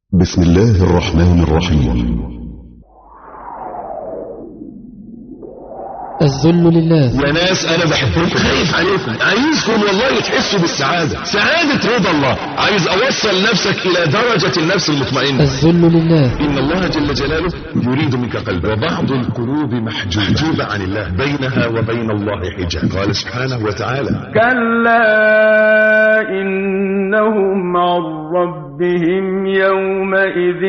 بسم الله الرحمن الرحيم الذل لله يا ناس انا بحبكم خايف عليكم عايزكم والله تحسوا بالسعاده سعاده رضا الله عايز اوصل نفسك الى درجه النفس المطمئنه الذل لله إن الله جل جلاله يريد منك قلبا وبعض القلوب محجوبة, محجوبة عن الله بينها وبين الله حجاب قال سبحانه وتعالى كلا إنهم عن ربهم يومئذ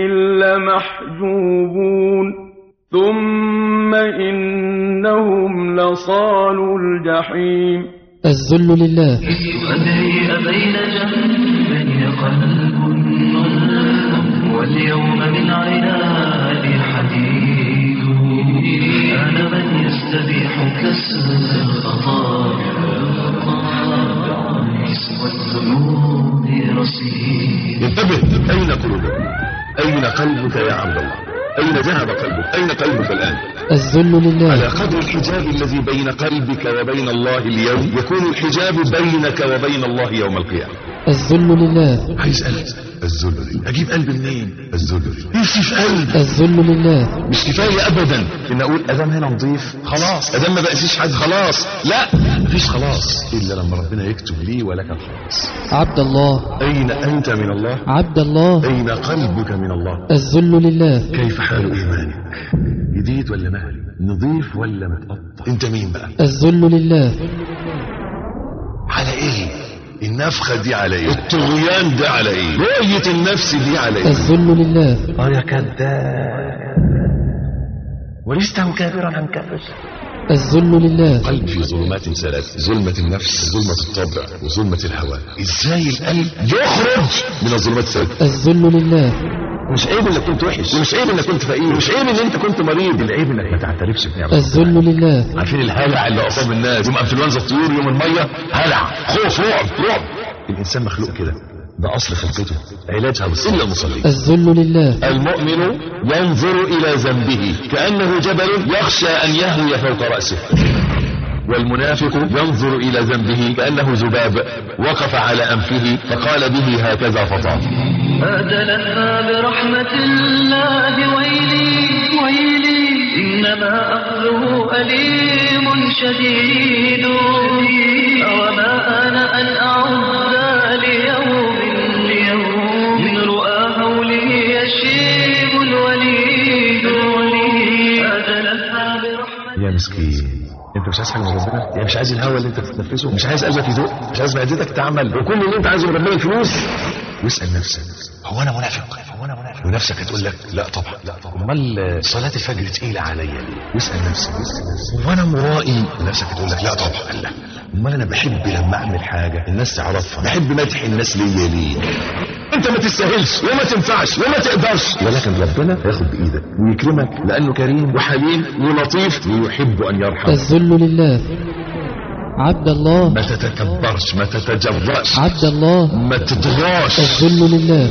لمحجوبون ثم إنهم لصالوا الجحيم الذل لله أدري بين جنبي قلب واليوم من عنادي حديد أنا من يستبيح كسر الخطايا اسم الذنوب رصيد انتبه أين قلوبك أين قلبك يا عبد الله أين ذهب قلبك أين قلبك الآن الذل على لله قدر الحجاب الذي بين قلبك وبين الله اليوم يكون الحجاب بينك وبين الله يوم القيامة الذل لله عايز قلب الذل لله اجيب قلب منين الذل لله نفسي في قلب الذل لله مش كفايه ابدا ان اقول ادام هنا نضيف خلاص ادام ما بقسيش حد خلاص لا مفيش خلاص الا لما ربنا يكتب لي ولك الخلاص عبد الله اين انت من الله عبد الله اين قلبك من الله الذل لله كيف حال ايمانك جديد ولا مهري نضيف ولا متقطع انت مين بقى الذل لله على ايه النفخة دي على ايه الطغيان ده على ايه رؤية النفس دي على ايه الذل لله اه يا كذاب ولسته كافرا عن كفر الذل لله قلب في ظلمات ثلاث ظلمة النفس ظلمة الطبع وظلمة الهوى ازاي القلب يخرج من الظلمات الثلاث الذل لله مش عيب انك كنت وحش ومش عيب انك كنت فقير مش عيب ان انت كنت مريض العيب انك ما تعترفش بنعمة الذل لله عارفين الهلع اللي اصاب الناس يوم انفلونزا الطيور يوم الميه هلع خوف رعب رعب الانسان مخلوق كده ده اصل خلقته علاجها بس الا المصلين الذل لله المؤمن ينظر إلى ذنبه كأنه جبل يخشى أن يهوي فوق رأسه والمنافق ينظر إلى ذنبه كأنه ذباب وقف على أنفه فقال به هكذا فطاف أدلتنا برحمة الله ويلي ويلي إنما أخذه أليم شديد وما أنا أن أعد ليوم ليوم من رؤى هوله يشيب الوليد أدلتنا برحمة يا مسكين انت مش عايز حاجه من ربنا يعني مش عايز الهواء اللي انت بتتنفسه مش عايز قلبك يدق مش عايز معدتك تعمل وكل اللي انت عايزه من ربنا الفلوس واسال نفسك هو انا منافق هو انا منافق ونفسك هتقول لك لا طبعا لا طبعا امال صلاه الفجر تقيله عليا ليه واسال نفسك واسال نفسك هو انا مرائي ونفسك هتقول لك لا طبعا لا امال انا بحب لما اعمل حاجه الناس تعرفها بحب مدح الناس ليا ليه انت ما تستاهلش وما تنفعش وما تقدرش ولكن ربنا هياخد بايدك ويكرمك لانه كريم وحليم ولطيف ويحب ان يرحم الذل لله عبد الله ما تتكبرش ما تتجرأش عبد الله ما تطغاش الذل لله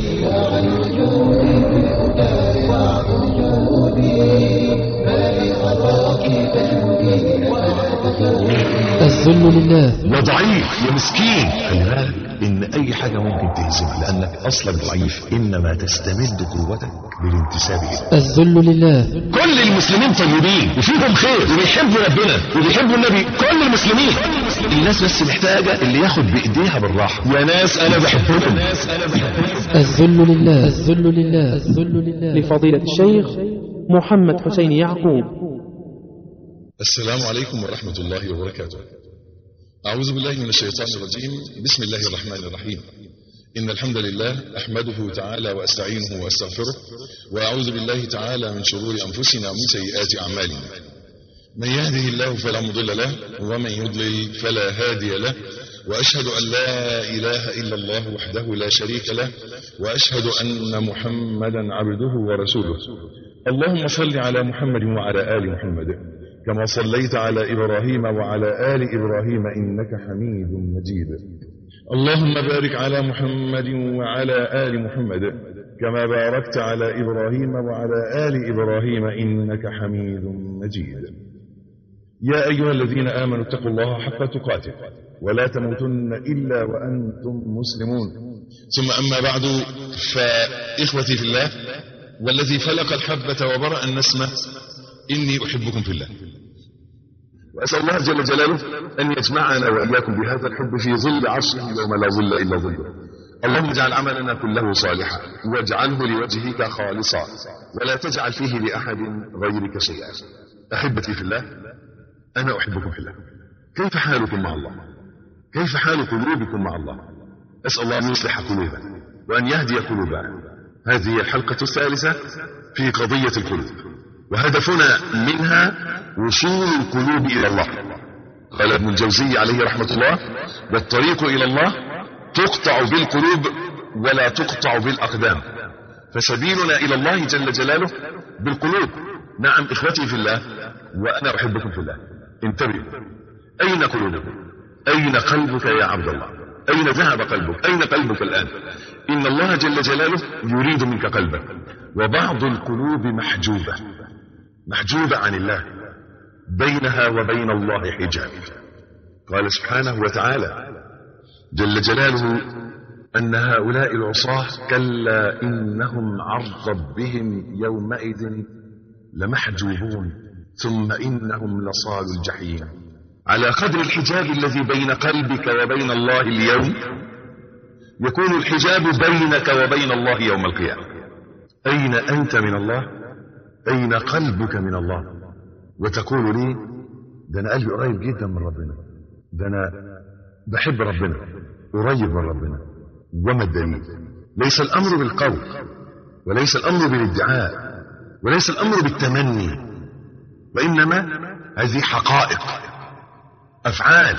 الذل لله يا ضعيف يا مسكين خلي بالك ان اي حاجه ممكن تهزمك لانك اصلا ضعيف انما تستمد قوتك بالانتساب اليه الذل لله كل المسلمين طيبين وفيهم خير وبيحبوا ربنا وبيحبوا النبي كل المسلمين الناس بس محتاجه اللي ياخد بايديها بالراحه يا ناس انا بحبكم الذل لله الذل لله الذل لله لفضيلة الشيخ محمد حسين يعقوب السلام عليكم ورحمة الله وبركاته أعوذ بالله من الشيطان الرجيم بسم الله الرحمن الرحيم إن الحمد لله أحمده تعالى وأستعينه وأستغفره وأعوذ بالله تعالى من شرور أنفسنا ومن سيئات أعمالنا من يهده الله فلا مضل له ومن يضلل فلا هادي له وأشهد أن لا إله إلا الله وحده لا شريك له وأشهد أن محمدا عبده ورسوله اللهم صل على محمد وعلى آل محمد كما صليت على إبراهيم وعلى آل إبراهيم إنك حميد مجيد اللهم بارك على محمد وعلى آل محمد كما باركت على إبراهيم وعلى آل إبراهيم إنك حميد مجيد يا أيها الذين آمنوا اتقوا الله حق تقاته ولا تموتن إلا وأنتم مسلمون ثم أما بعد فإخوتي في الله والذي فلق الحبة وبرأ النسمة إني أحبكم في الله وأسأل الله جل جلاله أن يجمعنا وإياكم بهذا الحب في ظل عرشه يوم لا ظل إلا ظله اللهم اجعل عملنا كله صالحا واجعله لوجهك خالصا ولا تجعل فيه لأحد غيرك شيئا أحبتي في الله أنا أحبكم في الله كيف حالكم مع الله كيف حال قلوبكم مع الله أسأل الله أن يصلح قلوبنا وأن يهدي قلوبنا هذه الحلقة الثالثة في قضية القلوب وهدفنا منها وصول القلوب إلى الله قال ابن الجوزي عليه رحمة الله والطريق إلى الله تقطع بالقلوب ولا تقطع بالأقدام فسبيلنا إلى الله جل جلاله بالقلوب نعم إخوتي في الله وأنا أحبكم في الله انتبهوا أين قلوبكم أين قلبك يا عبد الله أين ذهب قلبك أين قلبك الآن إن الله جل جلاله يريد منك قلبك وبعض القلوب محجوبة محجوبة عن الله بينها وبين الله حجاب قال سبحانه وتعالى جل جلاله أن هؤلاء العصاة كلا إنهم عن ربهم يومئذ لمحجوبون ثم إنهم لصال الجحيم على قدر الحجاب الذي بين قلبك وبين الله اليوم يكون الحجاب بينك وبين الله يوم القيامة أين أنت من الله أين قلبك من الله وتقول لي ده أنا قلبي قريب جدا من ربنا ده أنا بحب ربنا قريب من ربنا وما الدليل ليس الأمر بالقول وليس الأمر بالادعاء وليس الأمر بالتمني وإنما هذه حقائق أفعال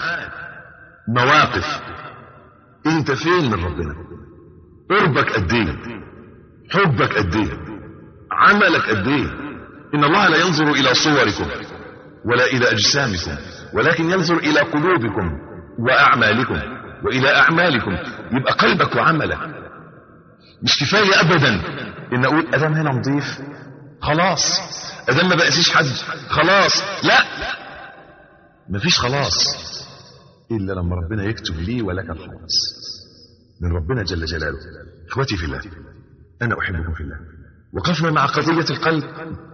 مواقف انت فين من ربنا قربك قد ايه حبك قد ايه عملك قد ايه ان الله لا ينظر الى صوركم ولا الى اجسامكم ولكن ينظر الى قلوبكم واعمالكم والى اعمالكم يبقى قلبك وعملك مش كفايه ابدا ان اقول ادم هنا نضيف خلاص ادم ما بقاسيش حد خلاص لا مفيش خلاص الا لما ربنا يكتب لي ولك الخلاص من ربنا جل جلاله اخوتي في الله انا احبكم في الله وقفنا مع قضيه القلب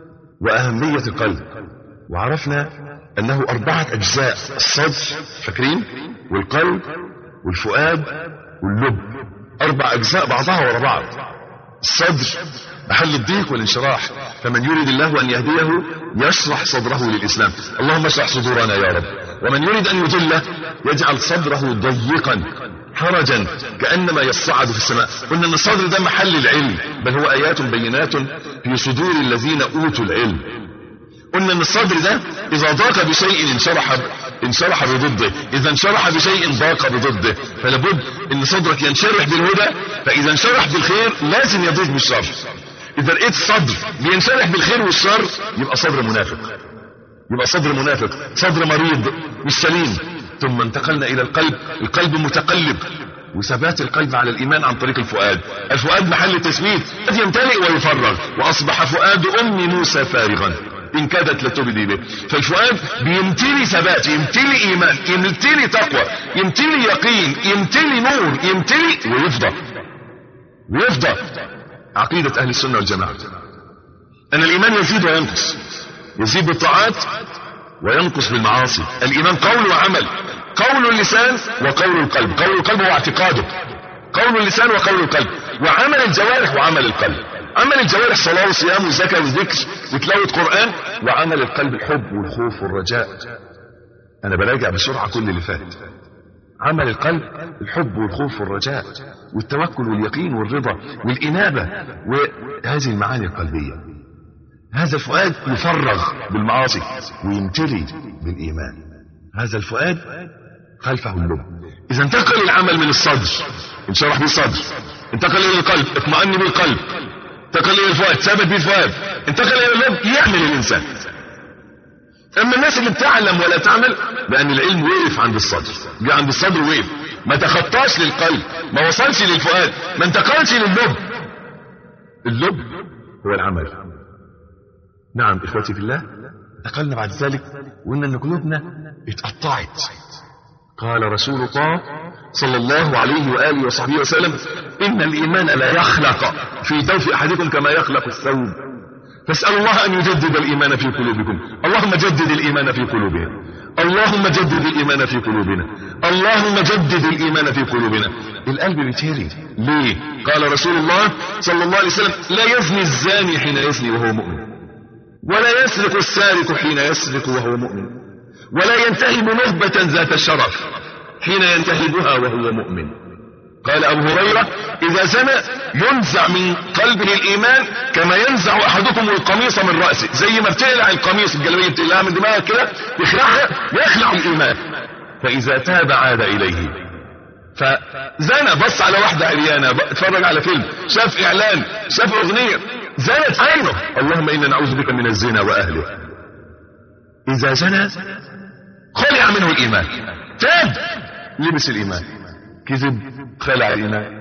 واهميه القلب وعرفنا انه اربعه اجزاء الصدر فاكرين والقلب والفؤاد واللب اربع اجزاء بعضها ورا بعض الصدر محل الضيق والانشراح فمن يريد الله ان يهديه يشرح صدره للاسلام اللهم اشرح صدورنا يا رب ومن يريد ان يضله يجعل صدره ضيقا حرجا كانما يصعد في السماء قلنا ان الصدر ده محل العلم بل هو ايات بينات في صدور الذين اوتوا العلم قلنا ان الصدر ده اذا ضاق بشيء انشرح انشرح بضده اذا انشرح بشيء ضاق بضده فلابد ان صدرك ينشرح بالهدى فاذا انشرح بالخير لازم يضيق بالشر اذا لقيت الصدر بينشرح بالخير والشر يبقى صدر منافق يبقى صدر منافق صدر مريض مش سليم ثم انتقلنا الى القلب القلب متقلب وثبات القلب على الايمان عن طريق الفؤاد الفؤاد محل التثبيت قد يمتلئ ويفرغ واصبح فؤاد ام موسى فارغا ان كادت لتبدي به فالفؤاد بيمتلي ثبات يمتلي ايمان يمتلي تقوى يمتلي يقين يمتلي نور يمتلي ويفضى ويفضى عقيدة اهل السنة والجماعة ان الايمان يزيد وينقص يزيد بالطاعات وينقص بالمعاصي الايمان قول وعمل قول اللسان وقول القلب قول القلب هو اعتقاده قول اللسان وقول القلب وعمل الجوارح وعمل القلب عمل الجوارح صلاة وصيام وزكاة وذكر وتلاوة قرآن وعمل القلب الحب والخوف والرجاء أنا براجع بسرعة كل اللي فات عمل القلب الحب والخوف والرجاء والتوكل واليقين والرضا والإنابة وهذه المعاني القلبية هذا الفؤاد يفرغ بالمعاصي ويمتلي بالإيمان هذا الفؤاد خلفه اللب إذا انتقل العمل من الصدر انشرح بالصدر انتقل إلى القلب اطمأن بالقلب انتقل الى الفؤاد ثابت به الفؤاد انتقل الى اللب يعمل الانسان اما الناس اللي بتعلم ولا تعمل لان العلم وقف عند الصدر جه عند الصدر وقف ما تخطاش للقلب ما وصلش للفؤاد ما انتقلش لللب اللب هو العمل نعم اخوتي في الله انتقلنا بعد ذلك وقلنا ان قلوبنا اتقطعت قال رسول الله صلى الله عليه وآله وصحبه وسلم إن الإيمان لا يخلق في جوف أحدكم كما يخلق الثوب فاسألوا الله أن يجدد الإيمان في قلوبكم اللهم جدد الإيمان في قلوبنا اللهم جدد الإيمان في قلوبنا اللهم جدد الإيمان في قلوبنا القلب بيتهري ليه قال رسول الله صلى الله عليه وسلم لا يزني الزاني حين يزني وهو مؤمن ولا يسرق السارق حين يسرق وهو مؤمن ولا ينتهب نهبة ذات شرف حين ينتهبها وهو مؤمن قال أبو هريرة إذا زنى ينزع من قلبه الإيمان كما ينزع أحدكم القميص من رأسه زي ما بتقلع القميص الجلابية بتقلعها من دماغك كده يخلعها يخلع الإيمان فإذا تاب عاد إليه فزنى بص على واحدة عريانة اتفرج على فيلم شاف إعلان شاف أغنية زنت عينه اللهم إنا نعوذ بك من الزنا وأهله إذا زنى خلع منه الإيمان تاب لبس الإيمان كذب خلع الإيمان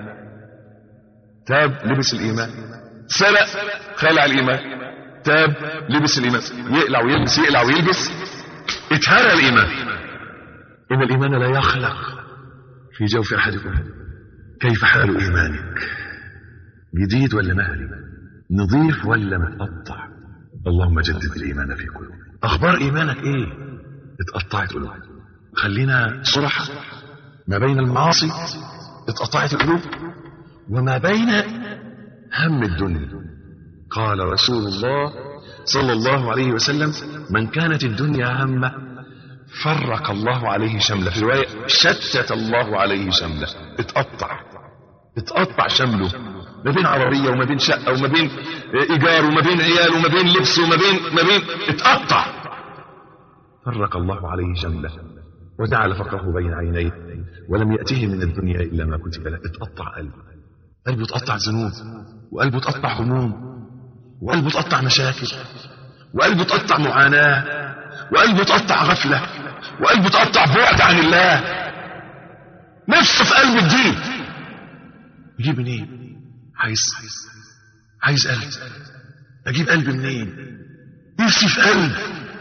تاب لبس الإيمان سرق خلع الإيمان تاب لبس الإيمان يقلع ويلبس يقلع ويلبس اتهرى الإيمان إن الإيمان لا يخلق في جوف أحدكم كيف حال إيمانك جديد ولا مهلي نظيف ولا متقطع اللهم جدد الإيمان في قلوبنا أخبار إيمانك إيه اتقطعت قلوبك خلينا صرحة ما بين المعاصي اتقطعت القلوب وما بين هم الدنيا قال رسول الله صلى الله عليه وسلم من كانت الدنيا همه فرق الله عليه شمله في رواية شتت الله عليه شمله اتقطع اتقطع شمله ما بين عربية وما بين شقة وما بين إيجار وما بين عيال وما بين لبس وما بين ما بين اتقطع فرق الله عليه شمله وجعل فقره بين عينيه ولم يأته من الدنيا إلا ما كتب له اتقطع قلبه قلبه اتقطع ذنوب وقلبه اتقطع هموم وقلبه اتقطع مشاكل وقلبه اتقطع معاناة وقلبه اتقطع غفلة وقلبه اتقطع بعد عن الله نفسه في قلب الدين يجيب منين عايز عايز قلب اجيب قلب منين نفسي في قلب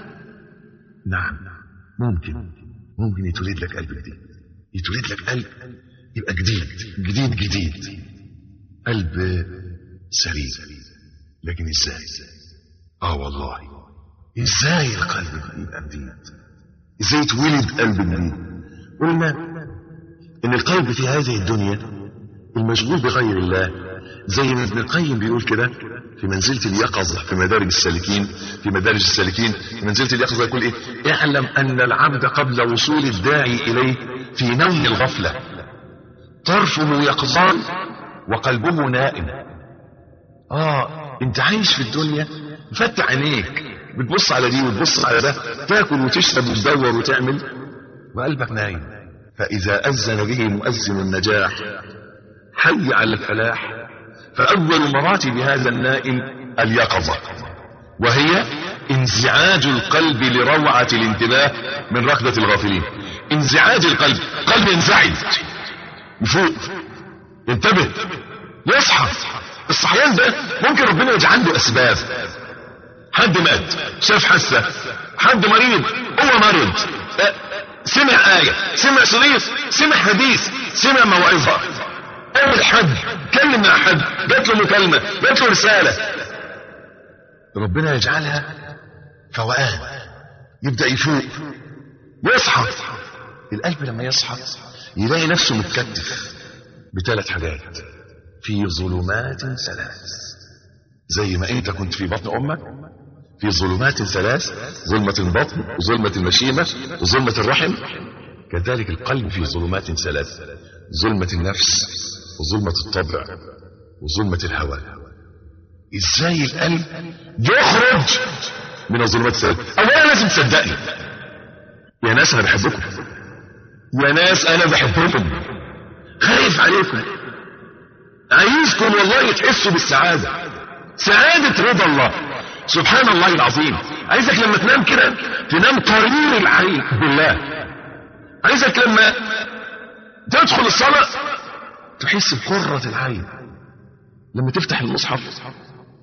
نعم ممكن ممكن يتولد لك قلب جديد يتولد لك قلب يبقى جديد جديد جديد قلب سليم لكن ازاي اه والله ازاي القلب يبقى جديد ازاي يتولد قلب جديد قلنا ان القلب في هذه الدنيا المشغول بغير الله زي ما ابن القيم بيقول كده في منزلة اليقظة في مدارج السالكين في مدارج السالكين في منزلة اليقظة يقول ايه اعلم ان العبد قبل وصول الداعي اليه في نوم الغفلة طرفه يقظان وقلبه نائم اه انت عايش في الدنيا مفتح عينيك بتبص على دي وتبص على ده تاكل وتشرب وتدور وتعمل وقلبك نايم فاذا اذن به مؤذن النجاح حي على الفلاح فأول مراتب هذا النائم اليقظة وهي انزعاج القلب لروعة الانتباه من ركضة الغافلين انزعاج القلب قلب ينزعج يفوق ينتبه يصحى الصحيان ده ممكن ربنا يجعل له أسباب حد مات شاف حاسة حد مريض هو مرض سمع آية سمع شريط سمع حديث سمع موعظة قابل حد كلم مع حد جات له مكالمة جات له رسالة ربنا يجعلها فوقان يبدأ يفوق يصحى القلب لما يصحى يلاقي نفسه متكتف بثلاث حاجات في ظلمات ثلاث زي ما انت كنت في بطن امك في ظلمات ثلاث ظلمة البطن وظلمة المشيمة وظلمة الرحم كذلك القلب في ظلمات ثلاث ظلمة النفس وظلمة الطبع وظلمة الهوى ازاي القلب يخرج من الظلمات الثلاث اولا لازم تصدقني يا ناس انا بحبكم يا ناس انا بحبكم خايف عليكم عايزكم والله تحسوا بالسعادة سعادة رضا الله سبحان الله العظيم عايزك لما تنام كده تنام قرير العين بالله عايزك لما تدخل الصلاة تحس بقرة العين لما تفتح المصحف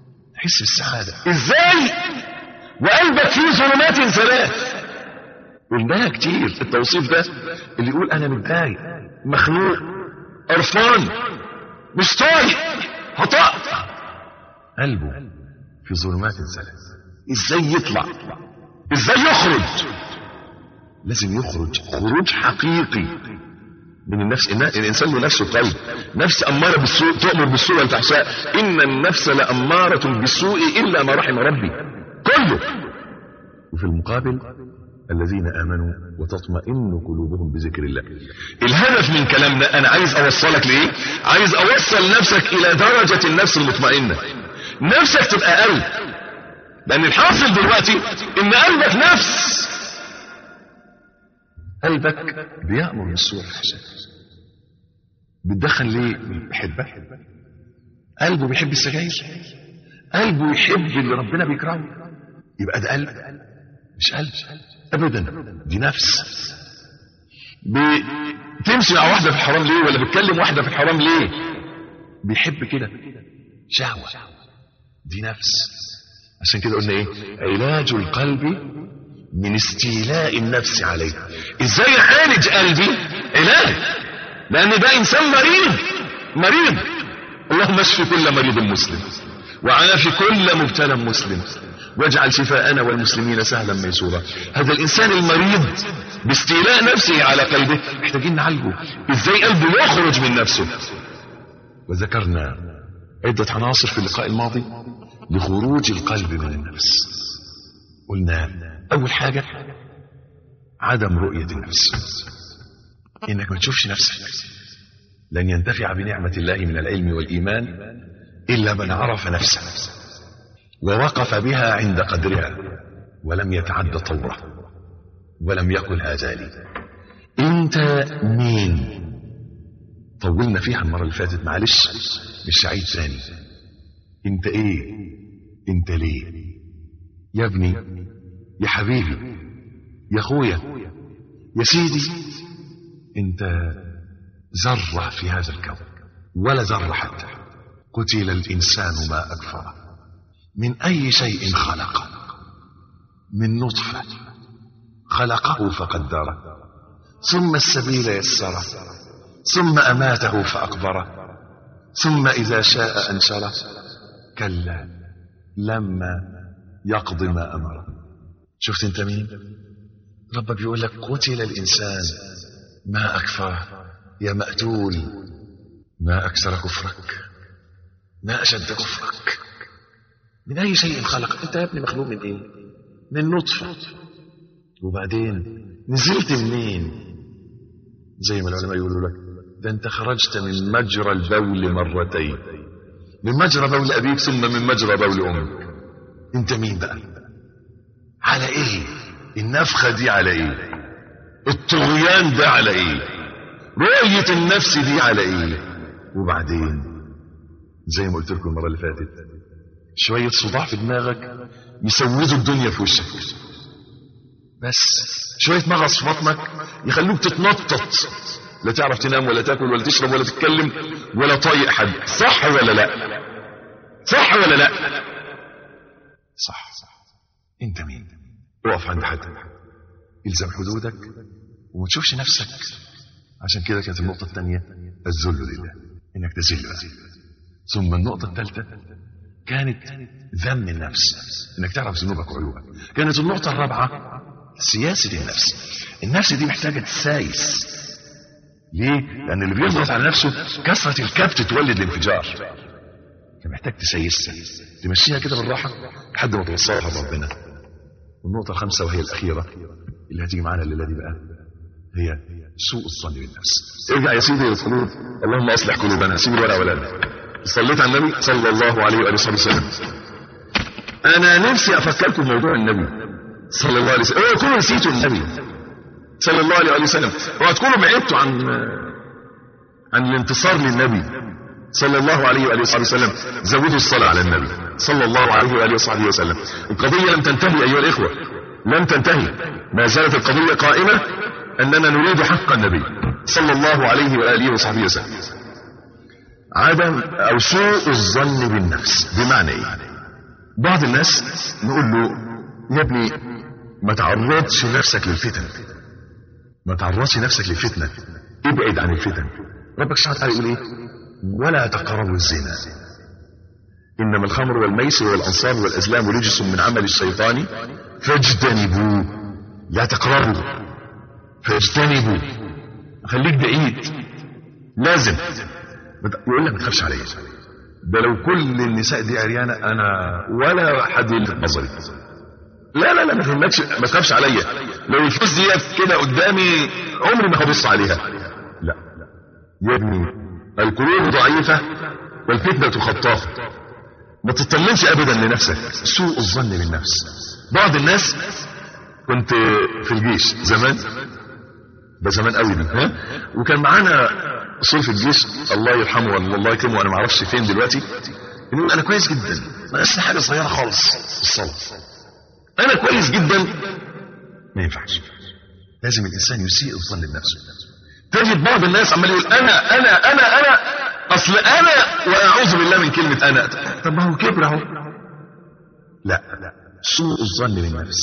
تحس بالسعادة ازاي وقلبك فيه ظلمات ثلاث قلناها كتير التوصيف ده اللي يقول انا متضايق مخنوق قرفان مش طايق هطأ قلبه في ظلمات ثلاث ازاي يطلع ازاي يخرج لازم يخرج خروج حقيقي من النفس إن الانسان له نفسه قلب نفس اماره بالسوء تؤمر بالسوء والفحشاء ان النفس لاماره بالسوء الا ما رحم ربي كله وفي المقابل الذين امنوا وتطمئن قلوبهم بذكر الله الهدف من كلامنا انا عايز اوصلك لايه عايز اوصل نفسك الى درجه النفس المطمئنه نفسك تبقى قلب لان الحاصل دلوقتي ان قلبك نفس قلبك بيأمر بالسوء والفحشاء بتدخن ليه بيحبك قلبه بيحب السجاير قلبه يحب اللي ربنا بيكرهه يبقى ده قلب مش قلب ابدا دي نفس بتمشي مع واحده في الحرام ليه ولا بتكلم واحده في الحرام ليه بيحب كده شهوه دي نفس عشان كده قلنا ايه علاج القلب من استيلاء النفس عليه ازاي اعالج قلبي علاج لان ده انسان مريض مريض اللهم اشف كل مريض مسلم وعافي كل مبتلى مسلم واجعل شفاءنا والمسلمين سهلا ميسورا هذا الانسان المريض باستيلاء نفسه على قلبه محتاجين نعالجه ازاي قلبه يخرج من نفسه وذكرنا عدة عناصر في اللقاء الماضي لخروج القلب من النفس قلنا اول حاجة عدم رؤية النفس انك ما تشوفش نفسك لن ينتفع بنعمة الله من العلم والإيمان إلا من عرف نفسه ووقف بها عند قدرها ولم يتعد طوره ولم يقل هذا لي انت مين طولنا فيها المرة اللي فاتت معلش مش عيد ثاني انت ايه انت ليه يا ابني يا حبيبي يا اخويا يا سيدي انت ذرة في هذا الكون ولا ذرة حتى قتل الإنسان ما أكفره من أي شيء خلقه من نطفة خلقه فقدره ثم السبيل يسره ثم أماته فأقبره ثم إذا شاء أنشره كلا لما يقض ما أمره شفت انت مين ربك بيقول لك قتل الإنسان ما أكفره يا مقتول ما أكثر كفرك ما أشد كفرك من أي شيء خلق أنت يا ابني مخلوق من إيه من نطفة وبعدين نزلت منين زي ما العلماء يقولوا لك ده أنت خرجت من مجرى البول مرتين من مجرى بول أبيك ثم من مجرى بول أمك أنت مين بقى على إيه النفخة دي على إيه الطغيان ده على إيه رؤية النفس دي على ايه وبعدين زي ما قلت لكم المرة اللي فاتت شوية صداع في دماغك يسودوا الدنيا في وشك بس شوية مغص في بطنك يخلوك تتنطط لا تعرف تنام ولا تاكل ولا تشرب ولا تتكلم ولا طايق حد صح ولا لا صح ولا لا صح انت مين اقف عند حد الزم حدودك وما تشوفش نفسك عشان كده كانت النقطة الثانية الذل لله انك تذل ثم النقطة الثالثة كانت ذم النفس انك تعرف ذنوبك وعيوبك كانت النقطة الرابعة سياسة النفس النفس دي محتاجة تسايس ليه؟ لأن اللي بيضغط على نفسه كثرة الكبت تولد الانفجار فمحتاج تسيسها تمشيها كده بالراحة لحد ما توصلها لربنا والنقطة الخامسة وهي الأخيرة اللي هتيجي معانا الليلة دي بقى هي سوء الظن بالنفس ارجع يا سيدي للقلوب اللهم اصلح قلوبنا سيب الورقه ولا صليت على النبي صلى الله عليه واله وصحبه وسلم انا نفسي افكركم بموضوع النبي صلى الله عليه وسلم اوعوا تكونوا نسيتوا النبي صلى الله عليه واله وسلم اوعوا تكونوا بعدتوا عن عن الانتصار للنبي صلى الله عليه واله وصحبه وسلم زودوا الصلاه على النبي صلى الله عليه واله وصحبه وسلم القضيه لم تنتهي ايها الاخوه لم تنتهي ما زالت القضيه قائمه أننا نريد حق النبي صلى الله عليه وآله وصحبه وسلم عدم أو سوء الظن بالنفس بمعنى إيه بعض الناس نقول له يا ابني ما تعرضش نفسك للفتن ما تعرضش نفسك للفتنة ابعد عن الفتن ربك سبحانه وتعالى يقول ايه ولا تقربوا الزنا انما الخمر والميسر والانصاب والازلام رجس من عمل الشيطان فاجتنبوه لا تقربوا فاجتنبوا خليك بعيد لازم يقول لك ما تخافش عليا ده لو كل النساء دي عريانه انا ولا حد يلفت نظري لا لا لا ما تهمكش ما تخافش عليا لو الفلوس ديت كده قدامي عمري ما هبص عليها لا يا ابني القلوب ضعيفه والفتنه خطافه ما تطمنش ابدا لنفسك سوء الظن بالنفس بعض الناس كنت في الجيش زمان ده زمان قوي دي ها وكان معانا اصول في الجيش الله يرحمه ولا الله يكرمه انا ما اعرفش فين دلوقتي يقول انا كويس جدا بس حاجه صغيره خالص الصلاه انا كويس جدا ما ينفعش لازم الانسان يسيء الظن بنفسه تجد بعض الناس عمال يقول انا انا انا انا اصل انا واعوذ بالله من كلمه انا طب ما هو كبر اهو لا سوء الظن بالنفس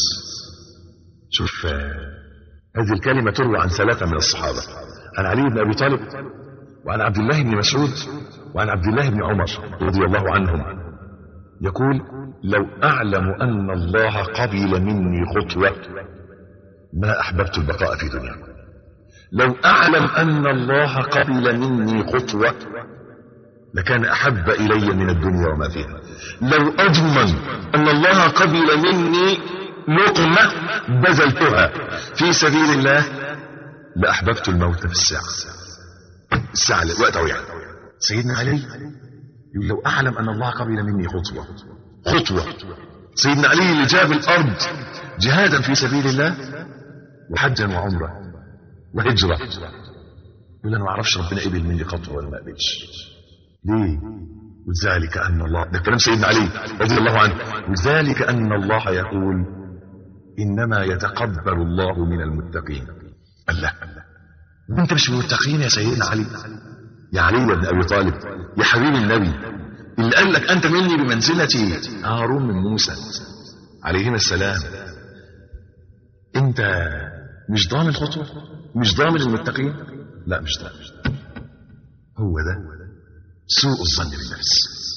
شوف هذه الكلمه تروى عن ثلاثه من الصحابه عن علي بن ابي طالب وعن عبد الله بن مسعود وعن عبد الله بن عمر رضي الله عنهم يقول لو اعلم ان الله قبل مني خطوه ما احببت البقاء في دنياكم لو اعلم ان الله قبل مني خطوه لكان احب الي من الدنيا وما فيها لو اضمن ان الله قبل مني لقمه بذلتها في سبيل الله لاحببت الموت في الساعه الساعه الوقت او يعني سيدنا علي يقول لو اعلم ان الله قبل مني خطوه خطوه سيدنا علي اللي جاب الارض جهادا في سبيل الله وحجا وعمره وهجره يقول انا ما اعرفش ربنا قبل مني خطوه ولا ما قبلش ليه وذلك ان الله ده كلام سيدنا علي رضي الله عنه وذلك ان الله يقول انما يتقبل الله من المتقين الله انت مش من المتقين يا سيدنا علي يا علي بن ابي طالب يا حبيب النبي اللي قال لك انت مني بمنزله هارون من موسى عليهما السلام انت مش ضامن خطوه مش ضامن المتقين لا مش ضامن هو ده سوء الظن بالنفس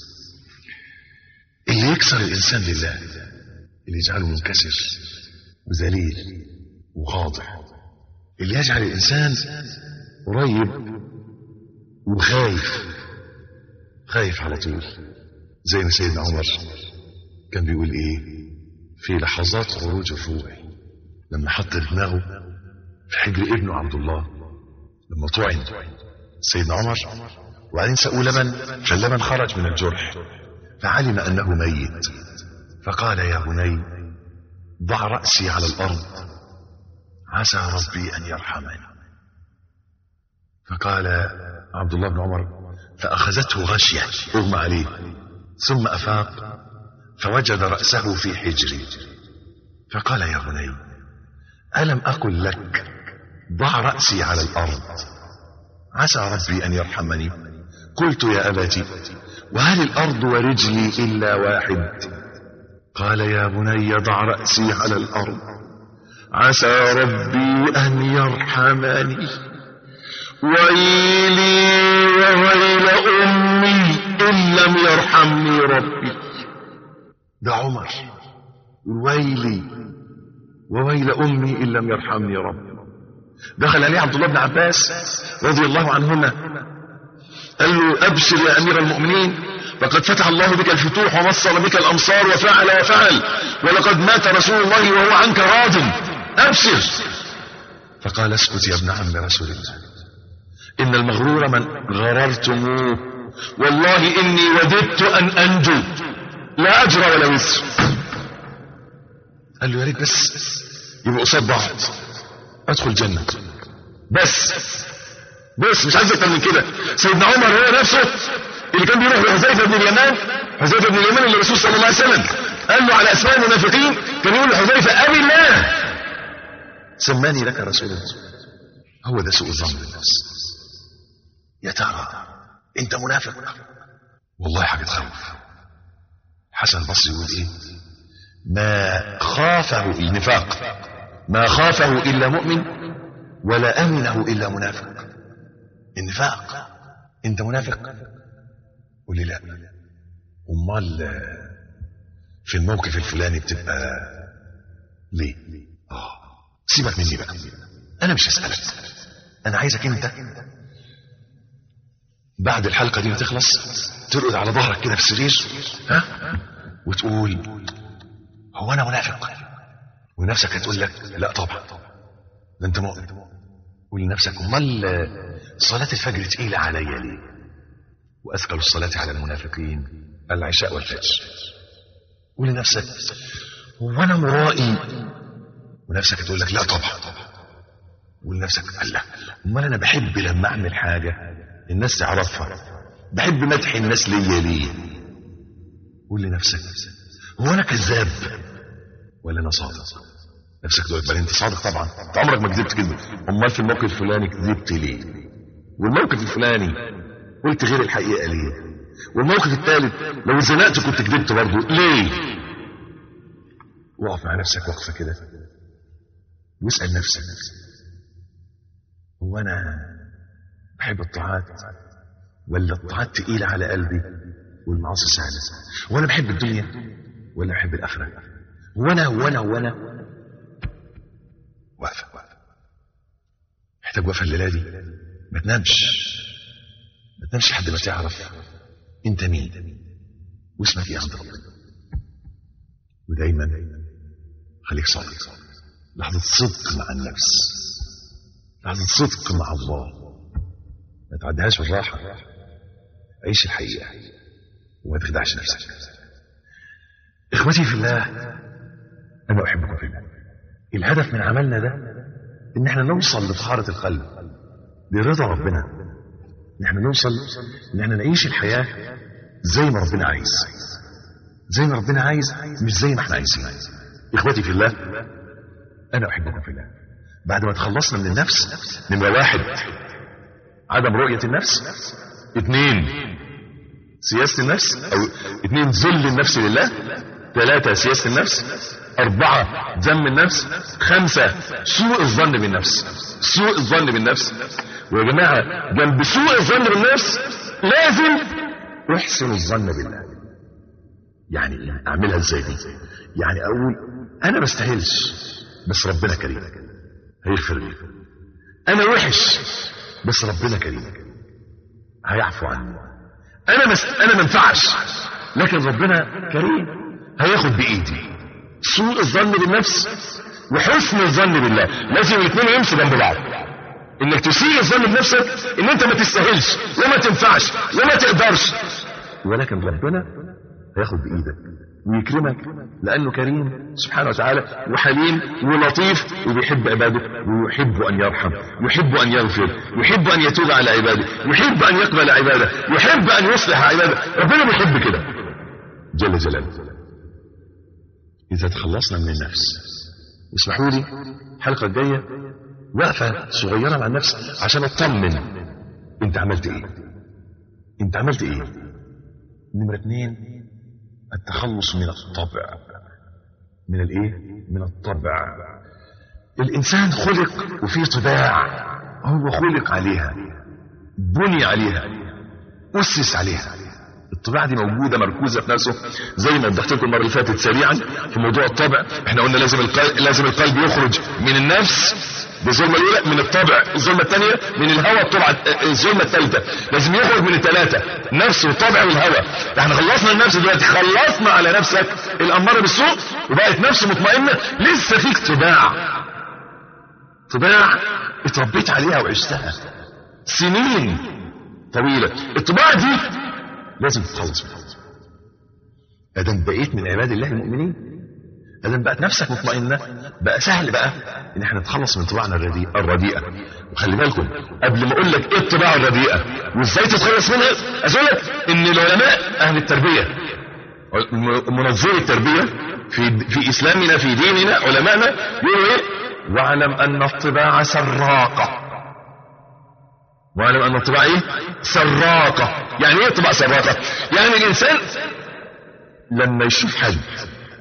اللي يكسر الانسان لله اللي يجعله منكسر وذليل وخاضع اللي يجعل الانسان قريب وخايف خايف على طول زي ما سيدنا عمر كان بيقول ايه في لحظات خروج الروح لما حط دماغه في حجر ابنه عبد الله لما طعن سيدنا عمر وبعدين سقوا لبن فاللبن خرج من الجرح فعلم انه ميت فقال يا بني ضع راسي على الارض عسى ربي ان يرحمني فقال عبد الله بن عمر فاخذته غشيه اغمى عليه ثم افاق فوجد راسه في حجري فقال يا بني الم اقل لك ضع راسي على الارض عسى ربي ان يرحمني قلت يا أبتي وهل الأرض ورجلي إلا واحد قال يا بني ضع رأسي على الأرض عسى ربي أن يرحمني ويلي وويل أمي إن لم يرحمني ربي ده عمر ويلي وويل أمي إن لم يرحمني ربي دخل عليه عبد الله بن عباس رضي الله عنهما قال له ابشر يا امير المؤمنين فقد فتح الله بك الفتوح ومصر بك الامصار وفعل وفعل ولقد مات رسول الله وهو عنك راض ابشر فقال اسكت يا ابن عم رسول الله ان المغرور من غررتموه والله اني وددت ان انجو لا اجر ولا وزر قال له يا ريت بس يبقوا قصاد بعض ادخل جنه بس بس مش عايز اكتر من كده سيدنا عمر هو نفسه اللي كان بيروح لحذيفه بن اليمان حذيفه بن اليمان اللي الرسول صلى الله عليه وسلم قال له على اسماء المنافقين كان يقول لحذيفه ابي الله سماني لك رسول الله هو ده سوء الظن بالنفس يا ترى انت منافق والله حاجه تخوف حسن البصري يقول ايه ما خافه النفاق ما خافه إلا مؤمن ولا أمنه إلا منافق النفاق أنت منافق قول لي لا أمال في الموقف الفلاني بتبقى ليه آه سيبك مني بقى أنا مش هسألك أنا عايزك أنت بعد الحلقة دي ما تخلص ترقد على ظهرك كده في السرير ها وتقول هو أنا منافق ونفسك هتقول لك لا طبعا ده أنت مؤمن قول لنفسك أمال صلاة الفجر تقيلة عليا ليه وأثقل الصلاة على المنافقين العشاء والفجر قول لنفسك هو أنا مرائي ونفسك تقول لك لا طبعا قول لنفسك الله امال انا بحب لما اعمل حاجه الناس تعرفها بحب مدح الناس ليا ليه قول لنفسك هو انا كذاب ولا انا صادق نفسك تقول بل انت صادق طبعا انت عمرك ما كذبت كذب امال في الموقف الفلاني كذبت ليه والموقف الفلاني قلت غير الحقيقه ليه والموقف الثالث لو زنقت كنت كذبت برضه ليه وقف مع نفسك وقفه كده واسال نفسك هو انا بحب الطاعات ولا الطاعات تقيلة على قلبي والمعاصي سهلة وانا بحب الدنيا ولا بحب الاخرة وانا وانا وانا وقفة محتاج وقفة الليلة دي ما تنامش ما تنامش لحد ما تعرف انت مين واسمك ايه عند ربنا ودايما خليك صادق لحظة صدق مع النفس لحظة صدق مع الله ما تعديهاش بالراحة عيش الحقيقة وما تخدعش نفسك إخوتي في الله أنا أحبكم في الله الهدف من عملنا ده إن احنا نوصل لطهارة القلب لرضا ربنا إن احنا نوصل إن احنا نعيش الحياة زي ما ربنا عايز زي ما ربنا عايز مش زي ما احنا عايزين إخوتي في الله أنا أحبكم في الله بعد ما تخلصنا من النفس نمرة واحد عدم رؤية النفس اثنين سياسة النفس او اثنين ذل النفس لله ثلاثة سياسة النفس أربعة ذم النفس خمسة سوء الظن بالنفس سوء الظن بالنفس ويا جماعة جنب سوء الظن بالنفس لازم احسن الظن بالله يعني ايه اعملها ازاي دي يعني اقول انا ما استاهلش بس ربنا كريم هيغفر لي انا وحش بس ربنا كريم هيعفو عني انا مست... انا ما ينفعش لكن ربنا كريم هياخد بايدي سوء الظن بالنفس وحسن الظن بالله لازم الاثنين يمشوا جنب بعض انك تسيء الظن بنفسك ان انت ما تستاهلش وما تنفعش وما تقدرش ولكن ربنا هياخد بايدك ويكرمك لانه كريم سبحانه وتعالى وحليم ولطيف وبيحب عباده ويحب ان يرحم يحب ان يغفر يحب ان يتوب على عباده يحب ان يقبل عباده يحب ان يصلح عباده ربنا بيحب كده جل جلاله اذا تخلصنا من النفس اسمحوا لي الحلقه الجايه وقفه صغيره مع النفس عشان اطمن انت عملت ايه انت عملت ايه نمره اثنين التخلص من الطبع من الايه من الطبع الانسان خلق وفيه طباع هو خلق عليها بني عليها اسس عليها الطباع دي موجوده مركوزه في نفسه زي ما وضحت لكم المره اللي فاتت سريعا في موضوع الطبع احنا قلنا لازم القلب لازم القلب يخرج من النفس بالظلمه الاولى من الطبع الظلمه الثانيه من الهوى الطبع الظلمه الثالثه لازم يخرج من الثلاثه نفس والطبع والهوى احنا خلصنا النفس دلوقتي خلصنا على نفسك الاماره بالسوء وبقت نفس مطمئنه لسه فيك طباع طباع اتربيت عليها وعشتها سنين طويله الطباع دي لازم تتخلص منها ادم بقيت من عباد الله المؤمنين ادم بقت نفسك مطمئنه بقى سهل بقى ان احنا نتخلص من طباعنا الرديئه الرديئه وخلي بالكم قبل ما اقول لك ايه الطباع الرديئه وازاي تتخلص منها اقول لك ان العلماء اهل التربيه منظري التربيه في في اسلامنا في ديننا علماءنا يقولوا ايه واعلم ان الطباع سراقه واعلم ان الطباع ايه سراقه يعني ايه الطباع سراقه يعني الانسان لما يشوف حد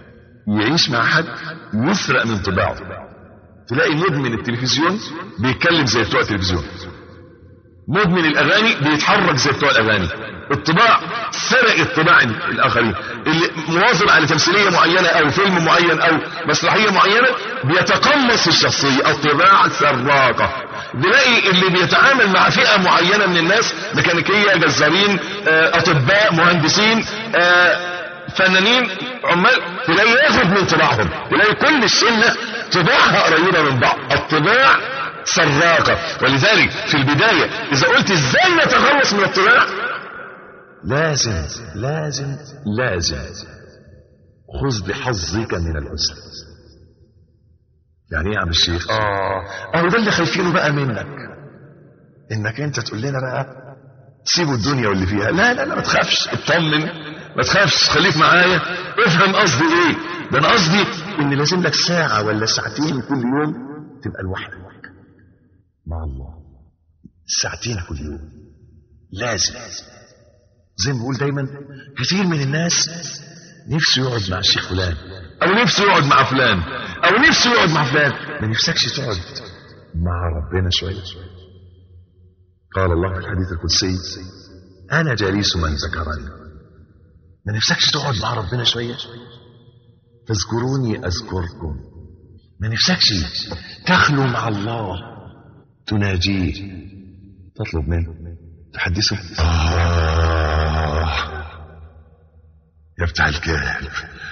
يعيش مع حد يسرق من طباعه تلاقي مدمن التلفزيون بيتكلم زي بتوع التلفزيون مدمن الاغاني بيتحرك زي بتوع الاغاني الطباع سرق الطباع الاخرين اللي مواظب على تمثيليه معينه او فيلم معين او مسرحيه معينه بيتقمص الشخصيه الطباع سراقه تلاقي اللي بيتعامل مع فئه معينه من الناس ميكانيكيه جزارين آه، اطباء مهندسين آه، فنانين عمال تلاقي ياخد من طباعهم تلاقي كل الشله طباعها قريبه من بعض الطباع سراقه ولذلك في البدايه اذا قلت ازاي نتخلص من الطباع لازم لازم لازم خذ بحظك من الحسن يعني ايه يا عم الشيخ اه اهو ده اللي خايفينه بقى منك انك انت تقول لنا بقى سيبوا الدنيا واللي فيها لا لا لا ما تخافش اطمن ما تخافش خليك معايا افهم قصدي ايه ده انا قصدي ان لازم لك ساعة ولا ساعتين كل يوم تبقى لوحدك مع الله ساعتين كل يوم لازم زي ما بقول دايما كتير من الناس نفسه يقعد مع الشيخ فلان او نفسه يقعد مع فلان او نفسه يقعد مع فلان ما نفسكش تقعد مع ربنا شوية قال الله في الحديث القدسي انا جليس من ذكرني ما نفسكش تقعد مع ربنا شوية فاذكروني اذكركم ما نفسكش تخلو مع الله تناجيه تطلب منه تحدثه آه يا بتاع الكلاب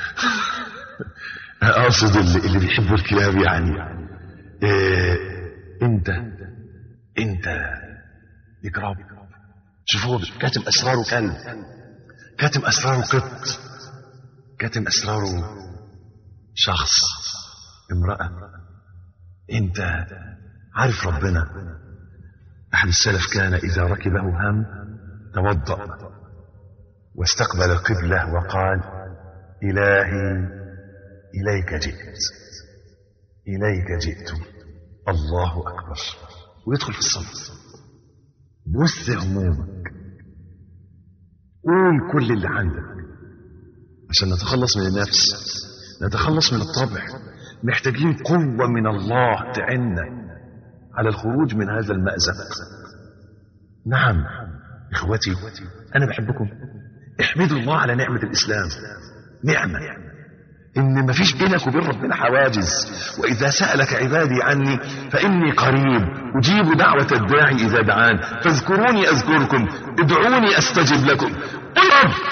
اقصد اللي, اللي بيحبوا الكلاب يعني إيه انت انت يقرب شوف هو كاتم اسراره كلب كاتم اسراره قط كاتم اسراره شخص امرأة انت عارف ربنا احد السلف كان اذا ركبه هم توضأ واستقبل القبلة وقال الهي اليك جئت اليك جئت الله اكبر ويدخل في الصلاة بث همومك قول كل اللي عندك عشان نتخلص من النفس نتخلص من الطبع محتاجين قوة من الله تعنا على الخروج من هذا المأزق نعم إخوتي أنا بحبكم احمدوا الله على نعمة الإسلام نعمة إن ما فيش بينك وبين ربنا حواجز وإذا سألك عبادي عني فإني قريب أجيب دعوة الداعي إذا دعان فاذكروني أذكركم ادعوني أستجب لكم قل يا رب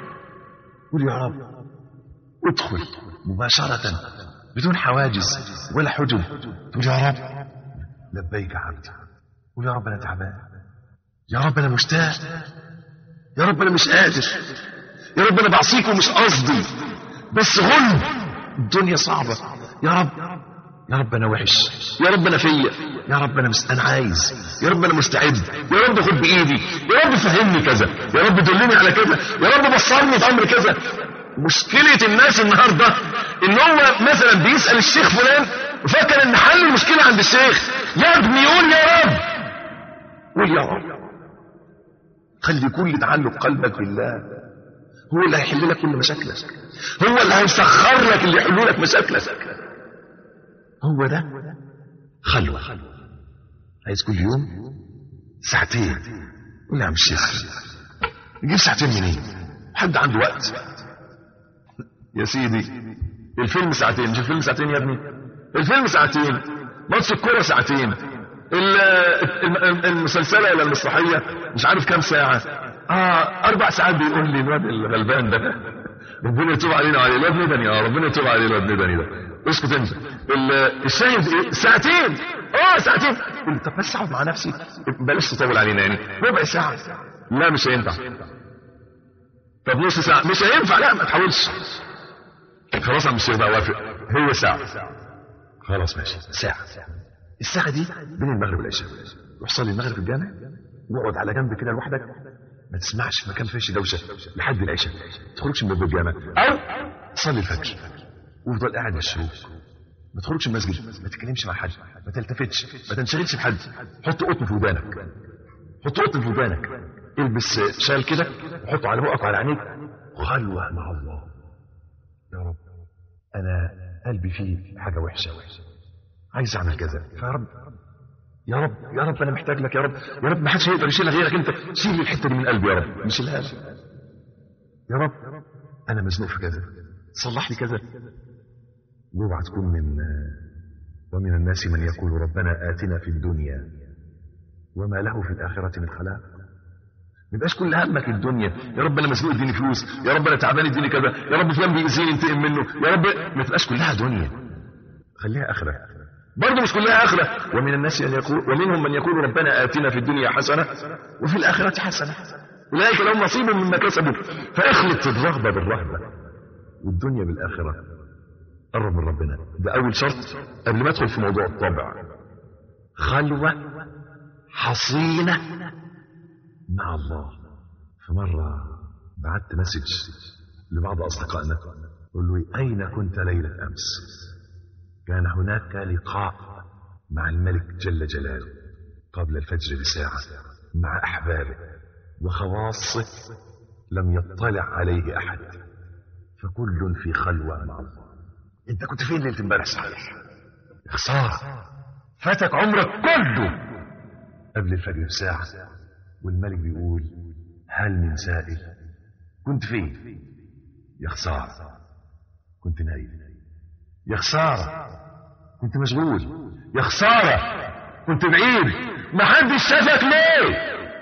قل يا رب ادخل مباشرة بدون حواجز ولا حجب تقول يا رب لبيك عبدي قول يا رب أنا تعبان يا رب أنا مشتاق يا رب أنا مش قادر يا رب أنا بعصيك ومش قصدي بس غل الدنيا صعبة يا رب يا رب أنا وحش يا رب أنا فيا يا رب أنا مس... أنا عايز يا رب أنا مستعد يا رب خد بإيدي يا رب فهمني كذا يا رب دلني على كذا يا رب بصرني في أمر كذا مشكلة الناس النهاردة إن هو مثلا بيسأل الشيخ فلان وفكر إن حل المشكلة عند الشيخ يا ابني قول يا رب قول يا رب خلي كل تعلق قلبك بالله هو اللي هيحل لك كل مشاكلك هو اللي هيسخر لك اللي يحل لك مشاكلك هو ده خلوة عايز كل يوم ساعتين قول يا عم الشيخ نجيب ساعتين منين حد عنده وقت يا سيدي الفيلم ساعتين مش الفيلم ساعتين يا ابني الفيلم ساعتين ماتش الكرة ساعتين ال- ال- المسلسلة ولا المسرحية مش عارف كام ساعة اه اربع ساعات بيقول لي الواد الغلبان ده ربنا يتوب علينا وعليه الواد ندني اه ربنا يتوب عليه الواد ندني ده اسكت انت ال- الشاهد ايه ساعتين اه ساعتين قلت طب بس اقعد مع نفسي بلاش تطول علينا يعني ربع ساعة لا مش هينفع طب نص ساعة مش هينفع لا ما تحاولش خلاص عم الشيخ بقى وافق هي ساعة خلاص ماشي ساعة الساعة دي بين المغرب والعشاء روح صلي المغرب في الجامع واقعد على جنب كده لوحدك ما تسمعش في مكان فيش دوشة لحد العشاء ما تخرجش من باب الجامع أو صلي الفجر وافضل قاعد بالشروق ما تخرجش من المسجد ما تتكلمش مع حد ما تلتفتش ما تنشغلش بحد حط قطن في ودانك حط قطن في ودانك البس شال كده وحطه على بقك وعلى عينيك خلوة مع الله يا رب انا قلبي فيه حاجه وحشه عايز اعمل كذا فيا رب يا رب يا رب انا محتاج لك يا رب يا رب ما حدش هيقدر يشيلها غيرك انت شيل لي الحته دي من قلبي يا رب مش لي يا رب انا مزنوق في كذا صلح لي كذا واوعى تكون من ومن الناس من يقول ربنا آتنا في الدنيا وما له في الآخرة من خلاق ما يبقاش كل همك الدنيا يا رب انا مزنوق اديني فلوس يا رب انا تعبان اديني كذا يا رب فلان بيأذيني انتقم منه يا رب ما تبقاش كلها دنيا خليها اخره برضه مش كلها اخره ومن الناس من يقول ومنهم من يقول ربنا اتنا في الدنيا حسنه وفي الاخره حسنه اولئك لهم نصيب مما كسبوا فاخلط الرغبه بالرهبه والدنيا بالاخره قرب من ربنا ده اول شرط قبل ما ادخل في موضوع الطبع خلوه حصينه مع الله فمره بعت مسج لبعض اصدقائنا قل له اين كنت ليله امس كان هناك لقاء مع الملك جل جلاله قبل الفجر بساعة مع أحبابه وخواصه لم يطلع عليه أحد فكل في خلوة مع الله أنت كنت فين ليلة امبارح صحيح خسارة فاتك عمرك كله قبل الفجر بساعة والملك بيقول هل من سائل كنت فين يا خسارة كنت نايم يا خسارة كنت مشغول يا خسارة كنت بعيد ما حدش شافك ليه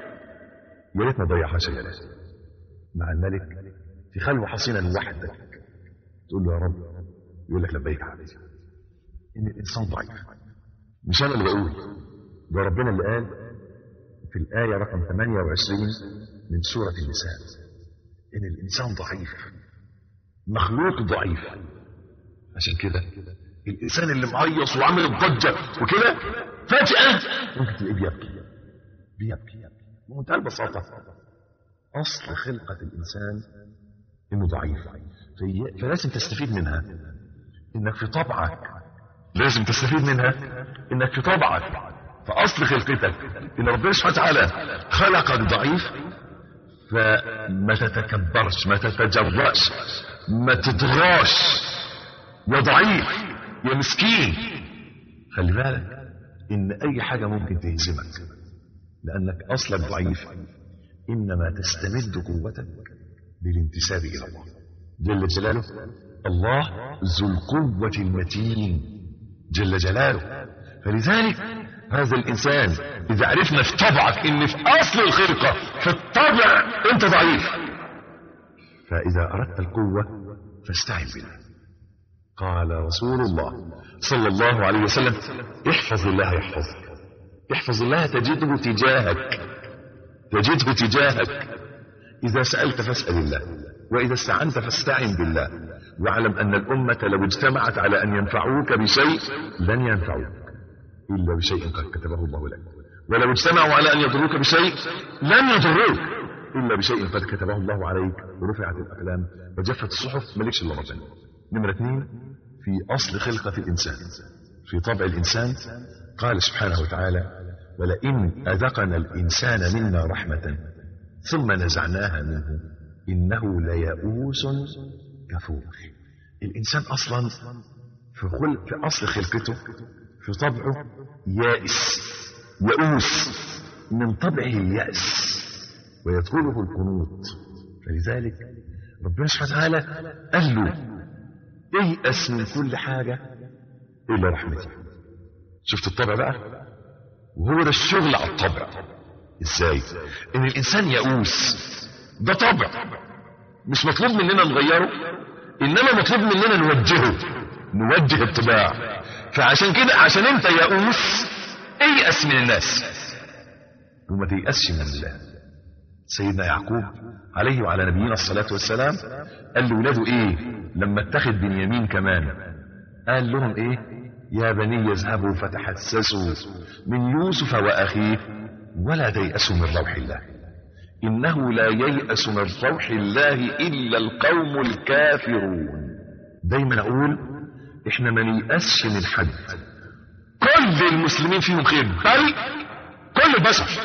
يا ريت ما تضيعهاش يا ريت مع الملك في خلوة حصينة لوحدك تقول له يا رب يقول لك لبيك عبدي ان الانسان ضعيف مش انا اللي بقول ده ربنا اللي قال في الآية رقم 28 من سورة النساء ان الانسان ضعيف مخلوق ضعيف عشان كده الانسان اللي معيص وعامل الضجه وكده فجاه ممكن تلاقيه بيبكي بيبكي بمنتهى البساطه اصل خلقه الانسان انه ضعيف في فلازم تستفيد منها انك في طبعك لازم تستفيد منها انك في طبعك فاصل خلقتك ان ربنا سبحانه وتعالى خلقك ضعيف فما تتكبرش ما تتجرأش ما تطغاش يا ضعيف يا مسكين خلي بالك ان اي حاجة ممكن تهزمك لانك اصلك ضعيف انما تستمد قوتك بالانتساب الى الله جل جلاله الله ذو القوة المتين جل جلاله فلذلك هذا الانسان اذا عرفنا في طبعك ان في اصل الخلقة في الطبع انت ضعيف فاذا اردت القوة فاستعن بالله قال رسول الله صلى الله عليه وسلم احفظ الله يحفظك احفظ الله تجده تجاهك تجده تجاهك إذا سألت فاسأل الله وإذا استعنت فاستعن بالله واعلم أن الأمة لو اجتمعت على أن ينفعوك بشيء لن ينفعوك إلا بشيء قد كتبه الله لك ولو اجتمعوا على أن يضروك بشيء لن يضروك إلا بشيء قد كتبه الله عليك ورفعت الأقلام وجفت الصحف ملكش إلا ربنا نمرة اثنين في أصل خلقة الإنسان في طبع الإنسان قال سبحانه وتعالى ولئن أذقنا الإنسان منا رحمة ثم نزعناها منه إنه ليئوس كفور الإنسان أصلا في, خلق في أصل خلقته في طبعه يائس يئوس من طبعه اليأس ويدخله القنوط فلذلك ربنا سبحانه وتعالى قال له ايأس من كل حاجة إلا رحمتي شفت الطبع بقى وهو ده الشغل على الطبع ازاي ان الانسان يئوس ده طبع مش مطلوب مننا نغيره انما مطلوب مننا نوجهه نوجه الطباع فعشان كده عشان انت يئوس ايأس من الناس وما تيأسش من الله سيدنا يعقوب عليه وعلى نبينا الصلاة والسلام قال لولاده ايه لما اتخذ بنيامين كمان قال لهم ايه يا بني يذهبوا فتحسسوا من يوسف واخيه ولا تيأسوا من روح الله انه لا ييأس من روح الله الا القوم الكافرون دايما اقول احنا ما نيأسش من حد كل المسلمين فيهم خير بل كل البشر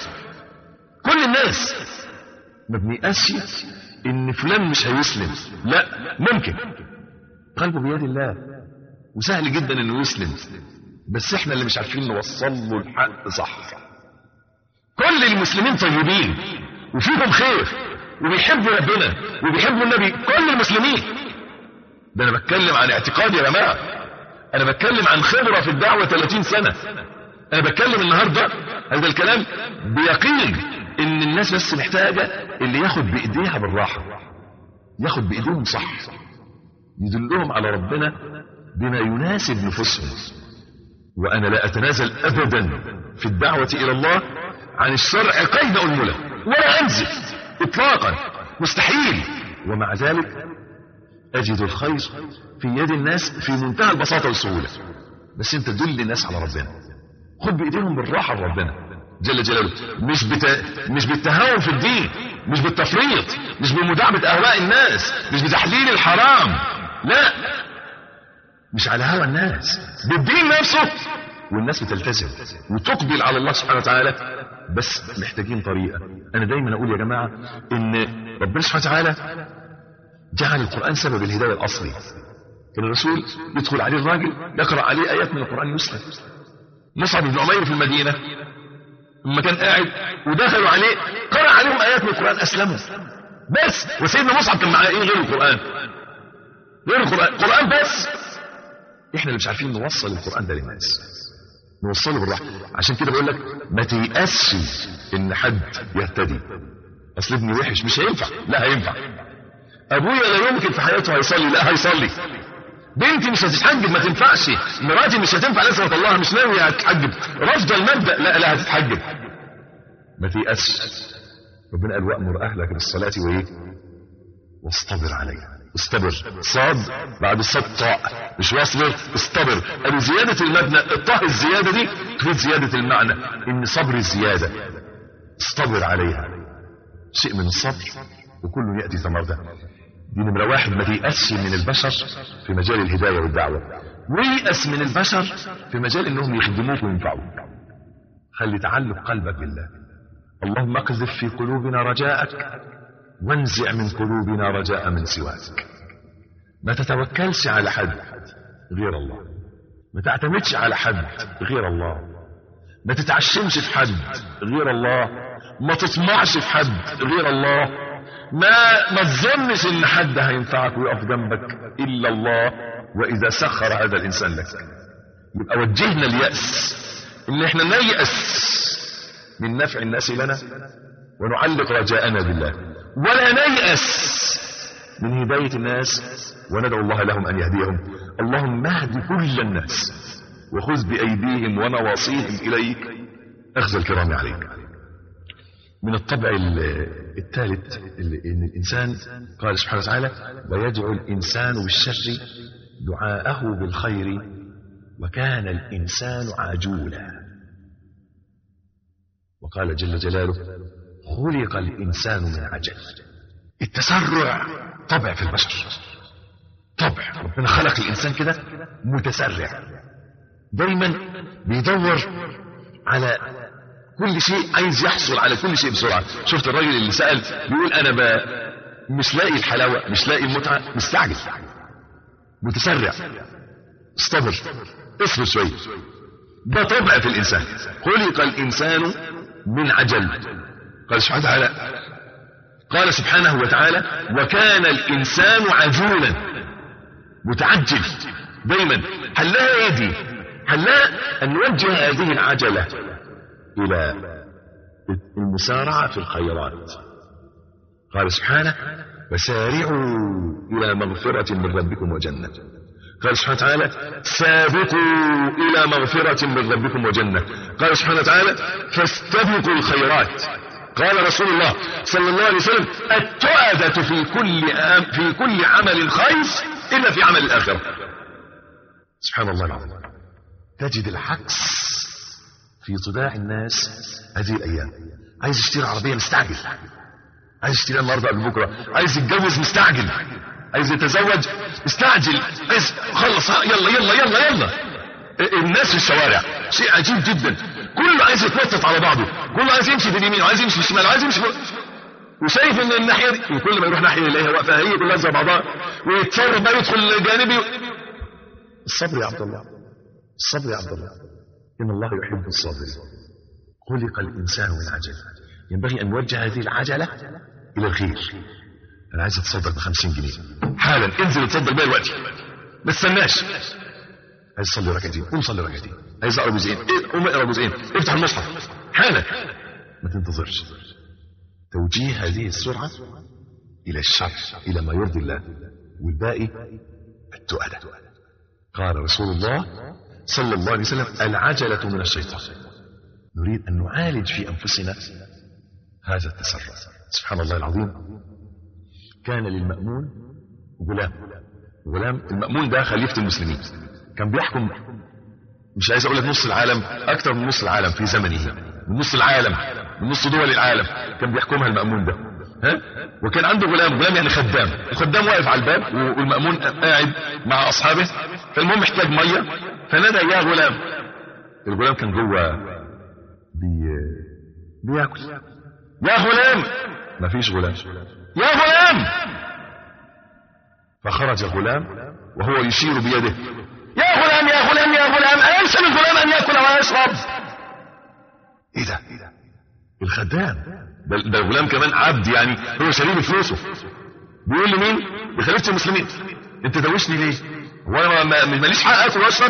كل الناس ما بنيأسش ان فلان مش هيسلم لا ممكن قلبه بيد الله وسهل جدا انه يسلم بس احنا اللي مش عارفين نوصل له الحق صح كل المسلمين طيبين وفيهم خير وبيحبوا ربنا وبيحبوا النبي كل المسلمين ده انا بتكلم عن اعتقاد يا جماعه انا بتكلم عن خبره في الدعوه 30 سنه انا بتكلم النهارده هذا الكلام بيقين ان الناس بس محتاجه اللي ياخد بايديها بالراحه ياخد بايديهم صح يدلهم على ربنا بما يناسب نفوسهم وانا لا اتنازل ابدا في الدعوه الى الله عن الشرع قيد انمله ولا انزل اطلاقا مستحيل ومع ذلك اجد الخير في يد الناس في منتهى البساطه والسهوله بس انت دل الناس على ربنا خد بايديهم بالراحه لربنا جل جلاله مش بت... مش بالتهاون في الدين مش بالتفريط مش بمداعبه اهواء الناس مش بتحليل الحرام لا مش على هوى الناس بالدين نفسه والناس بتلتزم وتقبل على الله سبحانه وتعالى بس محتاجين طريقه انا دايما اقول يا جماعه ان ربنا سبحانه وتعالى جعل القران سبب الهدايه الاصلي كان الرسول يدخل عليه الراجل يقرا عليه ايات من القران يسلم مصعب بن عمير في المدينه لما كان قاعد ودخلوا عليه قرأ عليهم آيات من القرآن أسلموا بس وسيدنا مصعب كان معاه إيه غير القرآن غير القرآن القرآن بس إحنا اللي مش عارفين نوصل القرآن ده للناس نوصله بالراحة عشان كده بقول لك ما تيأسش إن حد يهتدي أصل ابني وحش مش هينفع لا هينفع أبويا لا يمكن في حياته هيصلي لا هيصلي بنتي مش هتتحجب ما تنفعش مراتي مش هتنفع لسه الله مش ناوي هتتحجب رفض المبدا لا لا هتتحجب ما تيأسش ربنا قال وأمر أهلك بالصلاة وإيه واصطبر عليها اصطبر صاد بعد الصاد طاء مش واصبر اصطبر قالوا زيادة المبنى الطاء الزيادة دي تفيد زيادة المعنى إن صبر الزيادة اصطبر عليها شيء من الصبر وكل يأتي ثمرته دي نمرة واحد ما تيأسش من البشر في مجال الهداية والدعوة ويأس من البشر في مجال انهم يخدموك وينفعوك خلي تعلق قلبك بالله اللهم اقذف في قلوبنا رجاءك وانزع من قلوبنا رجاء من سواك ما تتوكلش على حد غير الله ما تعتمدش على حد غير الله ما تتعشمش في حد غير الله ما تطمعش في حد غير الله ما ما تظنش ان حد هينفعك ويقف جنبك الا الله واذا سخر هذا الانسان لك يبقى وجهنا الياس ان احنا نيأس من نفع الناس لنا ونعلق رجاءنا بالله ولا نيأس من هداية الناس وندعو الله لهم أن يهديهم اللهم اهد كل الناس وخذ بأيديهم ونواصيهم إليك أخذ الكرام عليك من الطبع الثالث ان الانسان قال سبحانه وتعالى ويدعو الانسان بالشر دعاءه بالخير وكان الانسان عجولا وقال جل جلاله خلق الانسان من عجل التسرع طبع في البشر طبع ربنا خلق الانسان كده متسرع دايما بيدور على كل شيء عايز يحصل على كل شيء بسرعة شفت الراجل اللي سأل بيقول أنا ب... مش لاقي الحلاوة مش لاقي المتعة مستعجل متسرع استبر اصبر شوية ده طبع في الإنسان خلق الإنسان من عجل قال سبحانه وتعالى قال سبحانه وتعالى وكان الإنسان عجولا متعجل دايما حلها ايه دي حلها أن نوجه هذه العجلة إلى المسارعة في الخيرات قال سبحانه وسارعوا إلى مغفرة من ربكم وجنة قال سبحانه وتعالى سابقوا إلى مغفرة من ربكم وجنة قال سبحانه وتعالى فاستبقوا الخيرات قال رسول الله صلى الله عليه وسلم التؤدة في كل في كل عمل خير إلا في عمل الآخرة سبحان الله العظيم تجد العكس في طباع الناس هذه الايام عايز يشتري عربيه مستعجل عايز يشتريها النهارده قبل بكره عايز يتجوز مستعجل عايز يتزوج مستعجل عايز خلص يلا يلا يلا يلا الناس في الشوارع شيء عجيب جدا كله عايز يتنطط على بعضه كله عايز يمشي في اليمين وعايز يمشي في الشمال وعايز يمشي في... وشايف ان الناحيه دي وكل ما يروح ناحيه يلاقيها واقفه هي كلها زي بعضها ويتصرف بقى يدخل جانبي الصبر يا عبد الله الصبر يا عبد الله ان الله يحب الصابرين خلق الانسان من عجل ينبغي ان نوجه هذه العجله الى الخير انا عايز اتصدق ب 50 جنيه حالا انزل اتصدق بيها دلوقتي ما تستناش عايز اصلي ركعتين قوم صلي ركعتين عايز اقرا جزئين إيه؟ قوم اقرا جزئين افتح المصحف حالا ما تنتظرش توجيه هذه السرعه الى الشر الى ما يرضي الله والباقي التؤدى قال رسول الله صلى الله عليه وسلم العجله من الشيطان نريد ان نعالج في انفسنا هذا التسرع سبحان الله العظيم كان للمأمون غلام غلام المأمون ده خليفة المسلمين كان بيحكم مش عايز اقول لك نص العالم اكتر من نص العالم في زمنه من نص العالم من نص دول العالم كان بيحكمها المأمون ده ها وكان عنده غلام غلام يعني خدام الخدام واقف على الباب والمأمون قاعد مع اصحابه فالمهم محتاج ميه فنادى يا غلام الغلام كان جوه بي... بياكل يا غلام مفيش غلام يا غلام فخرج غلام وهو يشير بيده يا غلام يا غلام يا غلام أليس للغلام أن يأكل ويشرب إيه ده الخدام ده ده الغلام كمان عبد يعني هو شريك فلوسه بيقول لمين لخليفة المسلمين انت دوشني ليه هو انا ما- ما- ماليش حق اكل واشرب